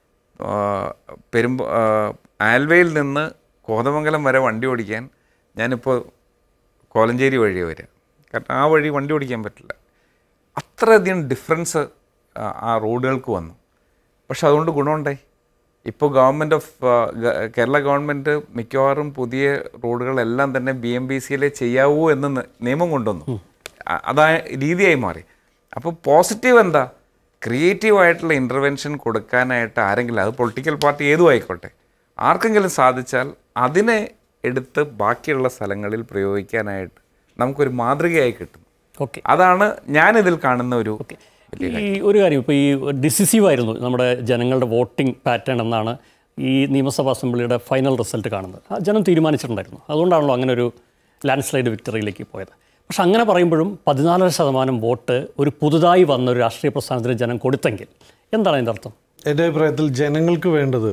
പെരുമ്പ ആൽവയിൽ നിന്ന് കോതമംഗലം വരെ വണ്ടി ഓടിക്കാൻ ഞാനിപ്പോൾ കോലഞ്ചേരി വഴിയാണ് വരിക കാരണം ആ വഴി വണ്ടി ഓടിക്കാൻ പറ്റില്ല അത്രയധികം ഡിഫറൻസ് ആ റോഡുകൾക്ക് വന്നു പക്ഷെ അതുകൊണ്ട് ഗുണമുണ്ടായി ഇപ്പോൾ ഗവൺമെൻറ് ഓഫ് കേരള ഗവൺമെൻറ് മിക്കവാറും പുതിയ റോഡുകളെല്ലാം തന്നെ ബി എം ബി സിയിലെ ചെയ്യാവൂ എന്ന് ന- നിയമം കൊണ്ടുവന്നു അ- അതാ രീതിയായി മാറി അപ്പോൾ പോസിറ്റീവ് എന്താ ക്രിയേറ്റീവ് ആയിട്ടുള്ള ഇൻ്റർവെൻഷൻ കൊടുക്കാനായിട്ട് ആരെങ്കിലും അത് പൊളിറ്റിക്കൽ പാർട്ടി ഏതും ആയിക്കോട്ടെ ആർക്കെങ്കിലും സാധിച്ചാൽ അതിനെ എടുത്ത് ബാക്കിയുള്ള സ്ഥലങ്ങളിൽ പ്രയോഗിക്കാനായിട്ട് നമുക്കൊരു മാതൃകയായി കിട്ടും ഓക്കെ അതാണ് ഞാനിതിൽ കാണുന്ന ഒരു ഈ ഒരു കാര്യം ഇപ്പോൾ ഈ ഡിസിസീവ് ആയിരുന്നു നമ്മുടെ ജനങ്ങളുടെ വോട്ടിംഗ് പാറ്റേൺ എന്നാണ് ഈ നിയമസഭാ അസംബ്ലിയുടെ ഫൈനൽ റിസൾട്ട് കാണുന്നത് ആ ജനം തീരുമാനിച്ചിട്ടുണ്ടായിരുന്നു അതുകൊണ്ടാണല്ലോ അങ്ങനെ ഒരു ലാൻഡ് സ്ലൈഡ് വിക്ടറിയിലേക്ക് പോയത് പക്ഷെ അങ്ങനെ പറയുമ്പോഴും പതിനാലര ശതമാനം വോട്ട് ഒരു പുതുതായി വന്ന ഒരു രാഷ്ട്രീയ പ്രസ്ഥാനത്തിന് ജനം കൊടുത്തെങ്കിൽ എന്താണ് അതിൻ്റെ അർത്ഥം എൻ്റെ അഭിപ്രായത്തിൽ ജനങ്ങൾക്ക് വേണ്ടത്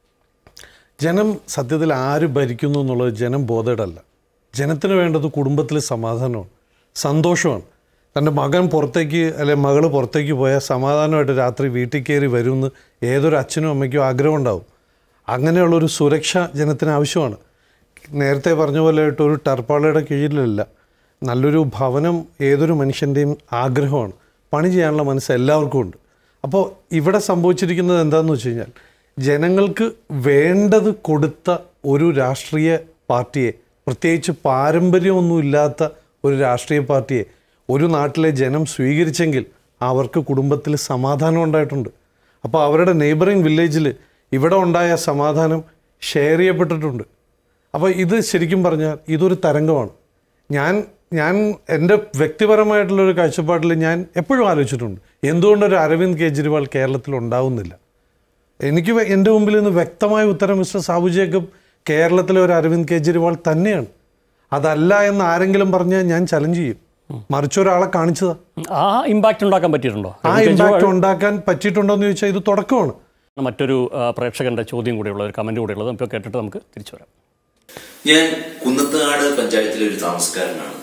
ജനം സത്യത്തിൽ ആര് ഭരിക്കുന്നു എന്നുള്ളത് ജനം ബോധേഡല്ല ജനത്തിന് വേണ്ടത് കുടുംബത്തിൽ സമാധാനമാണ് സന്തോഷമാണ് തൻ്റെ മകൻ പുറത്തേക്ക് അല്ലെ മകൾ പുറത്തേക്ക് പോയാൽ സമാധാനമായിട്ട് രാത്രി വീട്ടിൽ കയറി വരുമെന്ന് ഏതൊരു അച്ഛനും അമ്മയ്ക്കും ആഗ്രഹം ഉണ്ടാവും അങ്ങനെയുള്ളൊരു സുരക്ഷ ജനത്തിന് ആവശ്യമാണ് നേരത്തെ പറഞ്ഞ പോലെ ആയിട്ട് ഒരു ടർപ്പാളയുടെ കീഴിലല്ല നല്ലൊരു ഭവനം ഏതൊരു മനുഷ്യൻ്റെയും ആഗ്രഹമാണ് പണി ചെയ്യാനുള്ള മനസ്സ് എല്ലാവർക്കും ഉണ്ട് അപ്പോൾ ഇവിടെ സംഭവിച്ചിരിക്കുന്നത് എന്താണെന്ന് വെച്ച് കഴിഞ്ഞാൽ ജനങ്ങൾക്ക് വേണ്ടത് കൊടുത്ത ഒരു രാഷ്ട്രീയ പാർട്ടിയെ പ്രത്യേകിച്ച് പാരമ്പര്യമൊന്നുമില്ലാത്ത ഒരു രാഷ്ട്രീയ പാർട്ടിയെ ഒരു നാട്ടിലെ ജനം സ്വീകരിച്ചെങ്കിൽ അവർക്ക് കുടുംബത്തിൽ സമാധാനം ഉണ്ടായിട്ടുണ്ട് അപ്പോൾ അവരുടെ നെയ്ബറിങ് വില്ലേജിൽ ഇവിടെ ഉണ്ടായ സമാധാനം ഷെയർ ചെയ്യപ്പെട്ടിട്ടുണ്ട് അപ്പോൾ ഇത് ശരിക്കും പറഞ്ഞാൽ ഇതൊരു തരംഗമാണ് ഞാൻ ഞാൻ എൻ്റെ വ്യക്തിപരമായിട്ടുള്ളൊരു കാഴ്ചപ്പാടിൽ ഞാൻ എപ്പോഴും ആലോചിച്ചിട്ടുണ്ട് എന്തുകൊണ്ടൊരു അരവിന്ദ് കെജ്രിവാൾ കേരളത്തിൽ ഉണ്ടാവുന്നില്ല എനിക്ക് വെ- എൻ്റെ മുമ്പിൽ നിന്ന് വ്യക്തമായ ഉത്തരം മിസ്റ്റർ സാബു ജേക്കബ് കേരളത്തിലെ ഒരു അരവിന്ദ് കെജ്രിവാൾ തന്നെയാണ് അതല്ല എന്ന് ആരെങ്കിലും പറഞ്ഞാൽ ഞാൻ ചലഞ്ച് ചെയ്യും മറിച്ചൊരാളെ കാണിച്ചതാ ആ ഇമ്പാക്റ്റ് ഉണ്ടാക്കാൻ പറ്റിയിട്ടുണ്ടോ ആ ഇമ്പാക്റ്റ് ഉണ്ടാക്കാൻ പറ്റിയിട്ടുണ്ടോ എന്ന് ചോദിച്ചാൽ ഇത് തുടക്കമാണ് മറ്റൊരു ആ, പ്രേക്ഷകന്റെ ചോദ്യം കൂടിയുള്ള ഒരു കമന്റ് കൂടിയുള്ളത് നമുക്ക് കേട്ടിട്ട് നമുക്ക് തിരിച്ചു വരാം ഞാൻ കുന്നത്തുനാട് പഞ്ചായത്തിലെ ഒരു താമസക്കാരനാണ്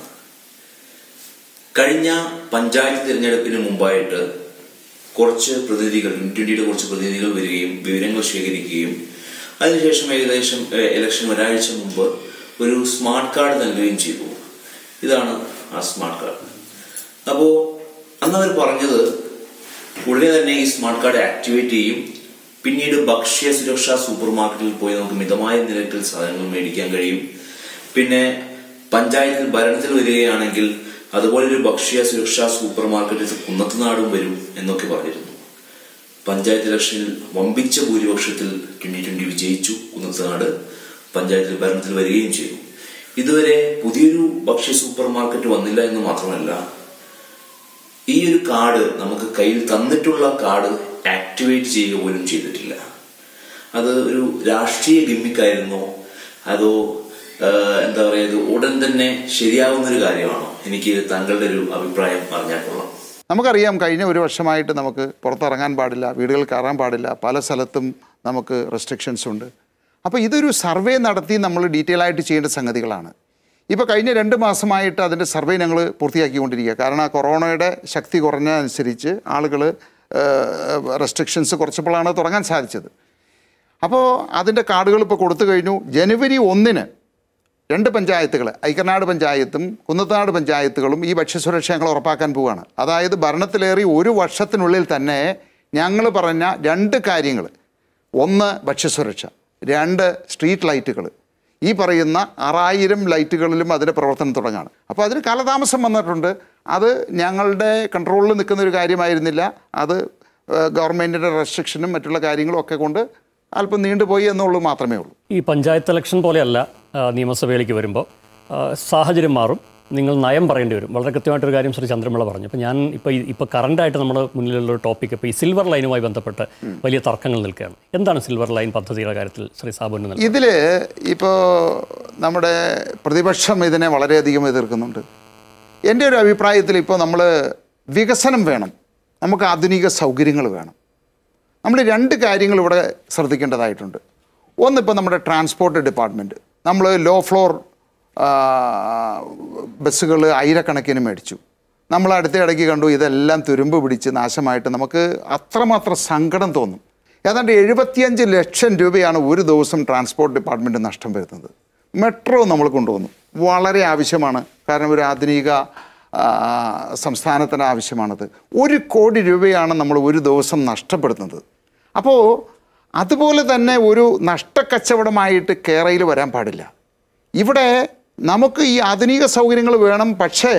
കഴിഞ്ഞ പഞ്ചായത്ത് തിരഞ്ഞെടുപ്പിന് മുമ്പായിട്ട് കുറച്ച് പ്രതിനിധികൾ ട്വന്റിയുടെ കുറച്ച് പ്രതിനിധികൾ വരികയും വിവരങ്ങൾ ശേഖരിക്കുകയും അതിനുശേഷം ഏകദേശം ഏഹ്, ഇലക്ഷൻ ഒരാഴ്ച മുമ്പ് ഒരു സ്മാർട്ട് കാർഡ് നൽകുകയും ചെയ്തു ഇതാണ് ആ സ്മാർട്ട് കാർഡ് അപ്പോ അന്ന് അവർ പറഞ്ഞത് ഉടനെ തന്നെ ഈ സ്മാർട്ട് കാർഡ് ആക്ടിവേറ്റ് ചെയ്യും പിന്നീട് ഭക്ഷ്യ സുരക്ഷാ സൂപ്പർ മാർക്കറ്റിൽ പോയി നമുക്ക് മിതമായ നിരക്കിൽ സാധനങ്ങൾ മേടിക്കാൻ കഴിയും പിന്നെ പഞ്ചായത്തിൽ ഭരണത്തിൽ വരികയാണെങ്കിൽ അതുപോലെ ഒരു ഭക്ഷ്യ സുരക്ഷാ സൂപ്പർ മാർക്കറ്റിൽ കുന്നത്തുനാടും വരും എന്നൊക്കെ പറഞ്ഞിരുന്നു പഞ്ചായത്ത് ഇലക്ഷനിൽ വമ്പിച്ച ഭൂരിപക്ഷത്തിൽ ട്വന്റി ട്വന്റി വിജയിച്ചു കുന്നത്തുനാട് പഞ്ചായത്തിൽ ഭരണത്തിൽ വരികയും ചെയ്തു ഇതുവരെ പുതിയൊരു ഭക്ഷ്യ സൂപ്പർ മാർക്കറ്റ് വന്നില്ല എന്ന് മാത്രമല്ല ഈ ഒരു കാർഡ് നമുക്ക് കയ്യിൽ തന്നിട്ടുള്ള കാർഡ് ആക്ടിവേറ്റ് ചെയ്യുക പോലും ചെയ്തിട്ടില്ല അത് ഒരു രാഷ്ട്രീയ ഗിമ്മിക്കായിരുന്നോ അതോ ആ, എന്താ പറയുക ഇത് ഉടൻ തന്നെ ശരിയാവുന്ന ഒരു കാര്യമാണോ എനിക്ക് താങ്കളുടെ ഒരു അഭിപ്രായം അറിഞ്ഞാൽ കൊള്ളാം നമുക്കറിയാം കഴിഞ്ഞ ഒരു വർഷമായിട്ട് നമുക്ക് പുറത്തിറങ്ങാൻ പാടില്ല വീടുകൾ കയറാൻ പാടില്ല പല സ്ഥലത്തും നമുക്ക് റെസ്ട്രിക്ഷൻസ് ഉണ്ട് അപ്പോൾ ഇതൊരു സർവേ നടത്തി നമ്മൾ ഡീറ്റെയിൽ ആയിട്ട് ചെയ്യേണ്ട സംഗതികളാണ് ഇപ്പോൾ കഴിഞ്ഞ രണ്ട് മാസമായിട്ട് അതിൻ്റെ സർവേ ഞങ്ങൾ പൂർത്തിയാക്കിക്കൊണ്ടിരിക്കുക കാരണം കൊറോണയുടെ ശക്തി കുറഞ്ഞതനുസരിച്ച് ആളുകൾ റെസ്ട്രിക്ഷൻസ് കുറച്ചപ്പോഴാണ് തുടങ്ങാൻ സാധിച്ചത് അപ്പോൾ അതിൻ്റെ കാർഡുകൾ ഇപ്പോൾ കൊടുത്തു കഴിഞ്ഞു ജനുവരി ഒന്നിന് രണ്ട് പഞ്ചായത്തുകൾ ഐക്കനാട് പഞ്ചായത്തും കുന്നത്താട് പഞ്ചായത്തുകളും ഈ ഭക്ഷ്യസുരക്ഷ ഞങ്ങൾ ഉറപ്പാക്കാൻ പോവുകയാണ് അതായത് ഭരണത്തിലേറി ഒരു വർഷത്തിനുള്ളിൽ തന്നെ ഞങ്ങൾ പറഞ്ഞ രണ്ട് കാര്യങ്ങൾ ഒന്ന് ഭക്ഷ്യസുരക്ഷ രണ്ട് സ്ട്രീറ്റ് ലൈറ്റുകൾ ഈ പറയുന്ന ആറായിരം ലൈറ്റുകളിലും അതിൻ്റെ പ്രവർത്തനം തുടങ്ങാണ് അപ്പോൾ അതിന് കാലതാമസം വന്നിട്ടുണ്ട് അത് ഞങ്ങളുടെ കൺട്രോളിൽ നിൽക്കുന്ന ഒരു കാര്യമായിരുന്നില്ല അത് ഗവൺമെൻറ്റിൻ്റെ റെസ്ട്രിക്ഷനും മറ്റുള്ള കാര്യങ്ങളും ഒക്കെ കൊണ്ട് അല്പം നീണ്ടുപോയി എന്നുള്ളത് മാത്രമേ ഉള്ളൂ ഈ പഞ്ചായത്ത് ഇലക്ഷൻ പോലെയല്ല ആ, നിയമസഭയിലേക്ക് വരുമ്പോൾ ആ, സാഹചര്യം മാറും നിങ്ങൾ നയം പറയേണ്ടി വരും വളരെ കൃത്യമായിട്ടൊരു കാര്യം ശ്രീ ചന്ദ്രമിള പറഞ്ഞു അപ്പോൾ ഞാൻ ഇപ്പോൾ ഇപ്പോൾ കറണ്ടായിട്ട് നമ്മുടെ മുന്നിലുള്ള ഒരു ടോപ്പിക് ഇപ്പോൾ ഈ സിൽവർ ലൈനുമായി ബന്ധപ്പെട്ട് വലിയ തർക്കങ്ങൾ നിൽക്കുകയാണ് എന്താണ് സിൽവർ ലൈൻ പദ്ധതിയുടെ കാര്യത്തിൽ ശ്രീ സാബുവിന് നൽകുന്നത് ഇതിൽ ഇപ്പോൾ നമ്മുടെ പ്രതിപക്ഷം ഇതിനെ വളരെയധികം എതിർക്കുന്നുണ്ട് എൻ്റെ ഒരു അഭിപ്രായത്തിൽ ഇപ്പോൾ നമ്മൾ വികസനം വേണം നമുക്ക് ആധുനിക സൗകര്യങ്ങൾ വേണം നമ്മൾ രണ്ട് കാര്യങ്ങൾ ഇവിടെ ശ്രദ്ധിക്കേണ്ടതായിട്ടുണ്ട് ഒന്നിപ്പോൾ നമ്മുടെ ട്രാൻസ്പോർട്ട് ഡിപ്പാർട്ട്മെൻറ്റ് നമ്മൾ ലോ ഫ്ലോർ ബസ്സുകൾ ആയിരക്കണക്കിന് മേടിച്ചു നമ്മൾ അടുത്തിടയ്ക്ക് കണ്ടു ഇതെല്ലാം തുരുമ്പ് പിടിച്ച് നാശമായിട്ട് നമുക്ക് അത്രമാത്രം സങ്കടം തോന്നും ഏതാണ്ട് എഴുപത്തിയഞ്ച് ലക്ഷം രൂപയാണ് ഒരു ദിവസം ട്രാൻസ്പോർട്ട് ഡിപ്പാർട്ട്മെൻറ്റ് നഷ്ടം വരുന്നത് മെട്രോ നമ്മൾ കൊണ്ടുവന്നു വളരെ ആവശ്യമാണ് കാരണം ഒരു ആധുനിക ആ, സംസ്ഥാനത്തിന് ആവശ്യമാണത് ഒരു കോടി രൂപയാണ് നമ്മൾ ഒരു ദിവസം നഷ്ടപ്പെടുന്നത് അപ്പോൾ അതുപോലെ തന്നെ ഒരു നഷ്ടക്കച്ചവടമായിട്ട് കേരളയിൽ വരാൻ പാടില്ല ഇവിടെ നമുക്ക് ഈ ആധുനിക സൗകര്യങ്ങൾ വേണം പക്ഷേ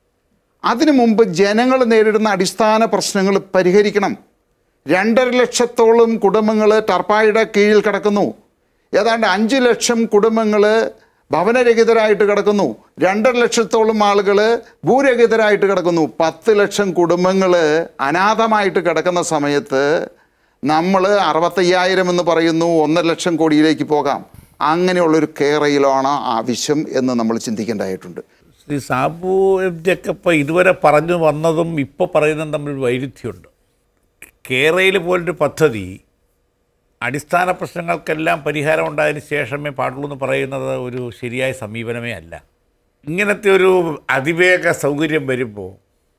അതിനു മുമ്പ് ജനങ്ങൾ നേരിടുന്ന അടിസ്ഥാന പ്രശ്നങ്ങൾ പരിഹരിക്കണം രണ്ടര ലക്ഷത്തോളം കുടുംബങ്ങൾ ടർപ്പായുടെ കീഴിൽ കിടക്കുന്നു ഏതാണ്ട് അഞ്ച് ലക്ഷം കുടുംബങ്ങൾ ഭവനരഹിതരായിട്ട് കിടക്കുന്നു രണ്ടര ലക്ഷത്തോളം ആളുകൾ ഭൂരഹിതരായിട്ട് കിടക്കുന്നു പത്ത് ലക്ഷം കുടുംബങ്ങൾ അനാഥമായിട്ട് കിടക്കുന്ന സമയത്ത് നമ്മൾ അറുപത്തയ്യായിരം എന്ന് പറയുന്നു ഒന്നര ലക്ഷം കോടിയിലേക്ക് പോകാം അങ്ങനെയുള്ളൊരു കേരളയിലാണ് ആവശ്യം എന്ന് നമ്മൾ ചിന്തിക്കേണ്ടതായിട്ടുണ്ട് ശ്രീ സാബു എം ജെ ഇപ്പോൾ ഇതുവരെ പറഞ്ഞു വന്നതും ഇപ്പോൾ പറയുന്നതും തമ്മിൽ വൈരുദ്ധ്യമുണ്ട് കേരളയിൽ പോലൊരു പദ്ധതി അടിസ്ഥാന പ്രശ്നങ്ങൾക്കെല്ലാം പരിഹാരം ഉണ്ടായതിന് ശേഷമേ പാടുള്ളൂ എന്ന് പറയുന്നത് ഒരു ശരിയായ സമീപനമേ അല്ല ഇങ്ങനത്തെ ഒരു അതിവേഗ സൗകര്യം വരുമ്പോൾ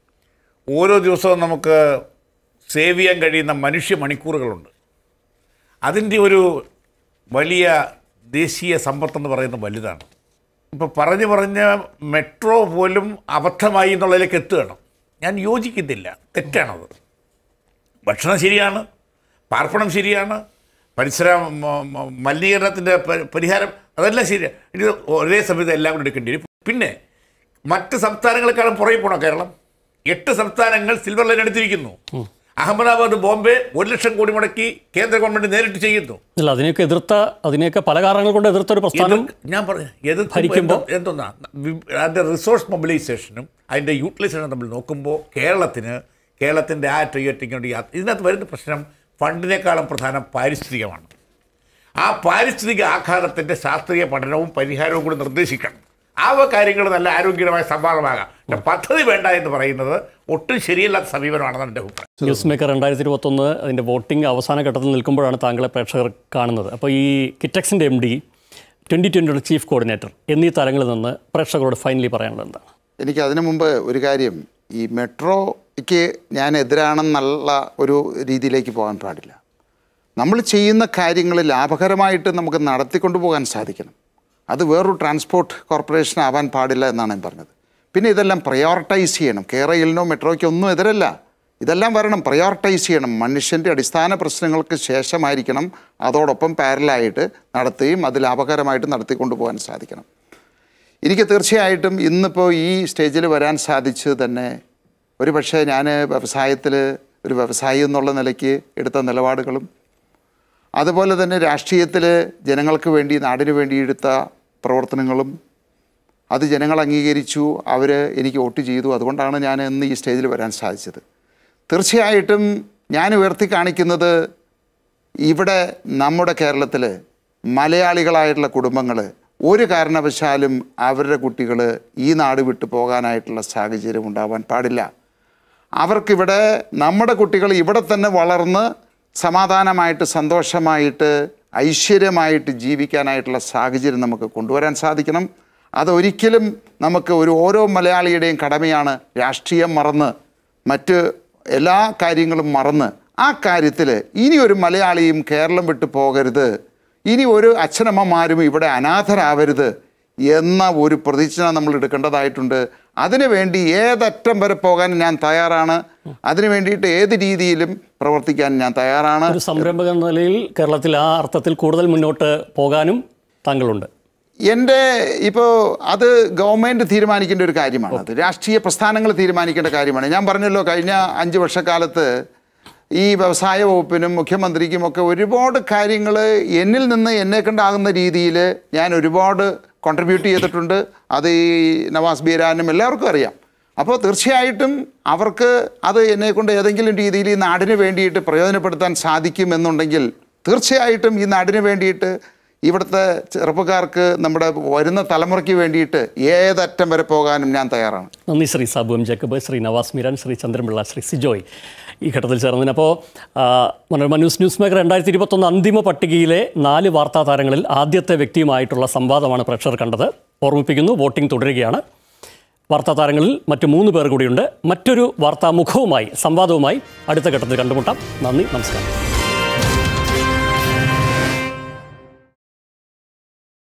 ഓരോ ദിവസവും നമുക്ക് സേവ് ചെയ്യാൻ കഴിയുന്ന മനുഷ്യ മണിക്കൂറുകളുണ്ട് അതിൻ്റെ ഒരു വലിയ ദേശീയ സമ്പത്തെന്ന് പറയുന്നത് വലുതാണ് ഇപ്പോൾ പറഞ്ഞു പറഞ്ഞ മെട്രോ പോലും അബദ്ധമായി എന്നുള്ളതിലേക്ക് എത്തുകയാണ് ഞാൻ യോജിക്കുന്നില്ല തെറ്റാണത് ഭക്ഷണം ശരിയാണ് പാർപ്പണം ശരിയാണ് പരിസര മ- മ- മലിനീകരണത്തിൻ്റെ പ- പരിഹാരം അതെല്ലാം ശരിയാണ് ഇത് ഒരേ സമയത്ത് എല്ലാം കൂടെ എടുക്കേണ്ടി വരും പിന്നെ മറ്റ് സംസ്ഥാനങ്ങളെക്കാളും പുറകെ പോകണം കേരളം എട്ട് സംസ്ഥാനങ്ങൾ സിൽവർ ലൈൻ എടുത്തിരിക്കുന്നു അഹമ്മദാബാദ് ബോംബെ ഒരു ലക്ഷം കോടി മുടക്കി കേന്ദ്ര ഗവൺമെന്റ് നേരിട്ട് ചെയ്യുന്നു അല്ല അതിനെയൊക്കെ എതിർത്ത അതിനെയൊക്കെ പല കാരണങ്ങൾ കൊണ്ട് എതിർത്ത ഒരു പ്രസ്ഥാനം എതിർ- ഞാൻ പറഞ്ഞു എതിർക്കുമ്പോൾ ഭരിക്കുമ്പോൾ- എന്തോ- എന്തോന്നാ വി- അതിൻ്റെ റിസോഴ്സ് മൊബിലൈസേഷനും അതിൻ്റെ യൂട്ടിലൈസേഷനും തമ്മിൽ നോക്കുമ്പോൾ കേരളത്തിന് കേരളത്തിൻ്റെ ആ ടൊയ്യറ്റിക്കൊണ്ട് ഇതിനകത്ത് വരുന്ന പ്രശ്നം ഫണ്ടിനേക്കാളും പ്രധാനം പാരിസ്ഥിതികമാണ് ആ പാരിസ്ഥിതിക ആഘാതത്തിൻ്റെ ശാസ്ത്രീയ പഠനവും പരിഹാരവും കൂടി നിർദ്ദേശിക്കണം ആ വക കാര്യങ്ങൾ നല്ല ആരോഗ്യകരമായ സംവാദമാകാം പക്ഷെ പദ്ധതി വേണ്ട എന്ന് പറയുന്നത് ഒട്ടും ശരിയല്ലാത്ത സമീപനമാണെന്നാണ് എൻ്റെ അഭിപ്രായം ന്യൂസ് മേക്കർ രണ്ടായിരത്തി ഇരുപത്തൊന്ന് അതിൻ്റെ വോട്ടിംഗ് അവസാന ഘട്ടത്തിൽ നിൽക്കുമ്പോഴാണ് താങ്കളെ പ്രേക്ഷകർ കാണുന്നത് അപ്പോൾ ഈ കിറ്റക്സിൻ്റെ എം ഡി ട്വൻ്റി ട്വൻ്റിയുടെ ചീഫ് കോർഡിനേറ്റർ എന്നീ തലങ്ങളിൽ നിന്ന് പ്രേക്ഷകരോട് ഫൈനലി പറയാനുള്ളത് എന്താണ് എനിക്ക് അതിനു മുമ്പ് ഒരു കാര്യം ഈ മെട്രോയ്ക്ക് ഞാൻ എതിരാണെന്നുള്ള ഒരു രീതിയിലേക്ക് പോകാൻ പാടില്ല നമ്മൾ ചെയ്യുന്ന കാര്യങ്ങൾ ലാഭകരമായിട്ട് നമുക്ക് നടത്തിക്കൊണ്ടു പോകാൻ സാധിക്കണം അത് വേറൊരു ട്രാൻസ്പോർട്ട് കോർപ്പറേഷൻ ആവാൻ പാടില്ല എന്നാണ് ഞാൻ പറഞ്ഞത് പിന്നെ ഇതെല്ലാം പ്രയോറിറ്റൈസ് ചെയ്യണം കേരളിനോ മെട്രോയ്ക്കോ ഒന്നും എതിരല്ല ഇതെല്ലാം വരണം പ്രയോറിറ്റൈസ് ചെയ്യണം മനുഷ്യൻ്റെ അടിസ്ഥാന പ്രശ്നങ്ങൾക്ക് ശേഷമായിരിക്കണം അതോടൊപ്പം പാരലായിട്ട് നടത്തുകയും അത് ലാഭകരമായിട്ട് നടത്തിക്കൊണ്ടു പോകാൻ സാധിക്കണം എനിക്ക് തീർച്ചയായിട്ടും ഇന്നിപ്പോൾ ഈ സ്റ്റേജിൽ വരാൻ സാധിച്ചത് തന്നെ ഒരു പക്ഷേ ഞാൻ വ്യവസായത്തിൽ ഒരു വ്യവസായി എന്നുള്ള നിലയ്ക്ക് എടുത്ത നിലപാടുകളും അതുപോലെ തന്നെ രാഷ്ട്രീയത്തിൽ ജനങ്ങൾക്ക് വേണ്ടി നാടിന് വേണ്ടി എടുത്ത പ്രവർത്തനങ്ങളും അത് ജനങ്ങൾ അംഗീകരിച്ചു അവർ എനിക്ക് വോട്ട് ചെയ്തു അതുകൊണ്ടാണ് ഞാൻ ഇന്ന് ഈ സ്റ്റേജിൽ വരാൻ സാധിച്ചത് തീർച്ചയായിട്ടും ഞാൻ ഉയർത്തി കാണിക്കുന്നത് ഇവിടെ നമ്മുടെ കേരളത്തിൽ മലയാളികളായിട്ടുള്ള കുടുംബങ്ങൾ ഒരു കാരണവശാലും അവരുടെ കുട്ടികൾ ഈ നാട് വിട്ടു പോകാനായിട്ടുള്ള സാഹചര്യം ഉണ്ടാവാൻ പാടില്ല അവർക്കിവിടെ നമ്മുടെ കുട്ടികൾ ഇവിടെ തന്നെ വളർന്ന് സമാധാനമായിട്ട് സന്തോഷമായിട്ട് ഐശ്വര്യമായിട്ട് ജീവിക്കാനായിട്ടുള്ള സാഹചര്യം നമുക്ക് കൊണ്ടുവരാൻ സാധിക്കണം അതൊരിക്കലും നമുക്ക് ഒരു ഓരോ മലയാളിയുടെയും കടമയാണ് രാഷ്ട്രീയം മറന്ന് മറ്റ് എല്ലാ കാര്യങ്ങളും മറന്ന് ആ കാര്യത്തിൽ ഇനി ഒരു മലയാളിയും കേരളം വിട്ടു പോകരുത് ഇനി ഒരു അച്ഛനമ്മമാരും ഇവിടെ അനാഥരാവരുത് എന്ന ഒരു പ്രതിജ്ഞ നമ്മൾ എടുക്കേണ്ടതായിട്ടുണ്ട് അതിനുവേണ്ടി ഏതറ്റം വരെ പോകാൻ ഞാൻ തയ്യാറാണ് അതിനു വേണ്ടിയിട്ട് ഏത് രീതിയിലും പ്രവർത്തിക്കാൻ ഞാൻ തയ്യാറാണ് ഒരു സംരംഭക എന്ന നിലയിൽ കേരളത്തിൽ ആ അർത്ഥത്തിൽ കൂടുതൽ മുന്നോട്ട് പോകാനും താങ്കളുണ്ട് എൻ്റെ ഇപ്പോൾ അത് ഗവൺമെൻറ് തീരുമാനിക്കേണ്ട ഒരു കാര്യമാണ് അത് രാഷ്ട്രീയ പ്രസ്ഥാനങ്ങൾ തീരുമാനിക്കേണ്ട കാര്യമാണ് ഞാൻ പറഞ്ഞല്ലോ കഴിഞ്ഞ അഞ്ച് വർഷക്കാലത്ത് ഈ വ്യവസായ വകുപ്പിനും മുഖ്യമന്ത്രിക്കും ഒക്കെ ഒരുപാട് കാര്യങ്ങൾ എന്നിൽ നിന്ന് എന്നെ കൊണ്ടാകുന്ന രീതിയിൽ ഞാൻ ഒരുപാട് കോൺട്രിബ്യൂട്ട് ചെയ്തിട്ടുണ്ട് അത് ഈ നവാസ് ബീരാനും എല്ലാവർക്കും അറിയാം അപ്പോൾ തീർച്ചയായിട്ടും അവർക്ക് അത് എന്നെ കൊണ്ട് ഏതെങ്കിലും രീതിയിൽ ഈ നാടിന് വേണ്ടിയിട്ട് പ്രയോജനപ്പെടുത്താൻ സാധിക്കുമെന്നുണ്ടെങ്കിൽ തീർച്ചയായിട്ടും ഈ നാടിന് വേണ്ടിയിട്ട് ഇവിടുത്തെ ചെറുപ്പക്കാർക്ക് നമ്മുടെ വരുന്ന തലമുറയ്ക്ക് വേണ്ടിയിട്ട് ഏതറ്റം വരെ പോകാനും ഞാൻ തയ്യാറാണ് നന്ദി ശ്രീ സാബു എം ജേക്കബ് ശ്രീ നവാസ് മീരാൻ ശ്രീ ചന്ദ്രൻപിള്ള ശ്രീ സിജോയ് ഈ ഘട്ടത്തിൽ ചേർന്നതിന് അപ്പോൾ മനോരമ ന്യൂസ് ന്യൂസ് മേക്കർ രണ്ടായിരത്തി ഇരുപത്തൊന്ന് അന്തിമ പട്ടികയിലെ നാല് വാർത്താ താരങ്ങളിൽ ആദ്യത്തെ വ്യക്തിയുമായിട്ടുള്ള സംവാദമാണ് പ്രേക്ഷകർ കണ്ടത് ഓർമ്മിപ്പിക്കുന്നു വോട്ടിംഗ് തുടരുകയാണ് വാർത്താ താരങ്ങളിൽ മറ്റു മൂന്ന് പേർ കൂടിയുണ്ട് മറ്റൊരു വാർത്താമുഖവുമായി സംവാദവുമായി അടുത്ത ഘട്ടത്തിൽ കണ്ടുമുട്ടാം നന്ദി നമസ്കാരം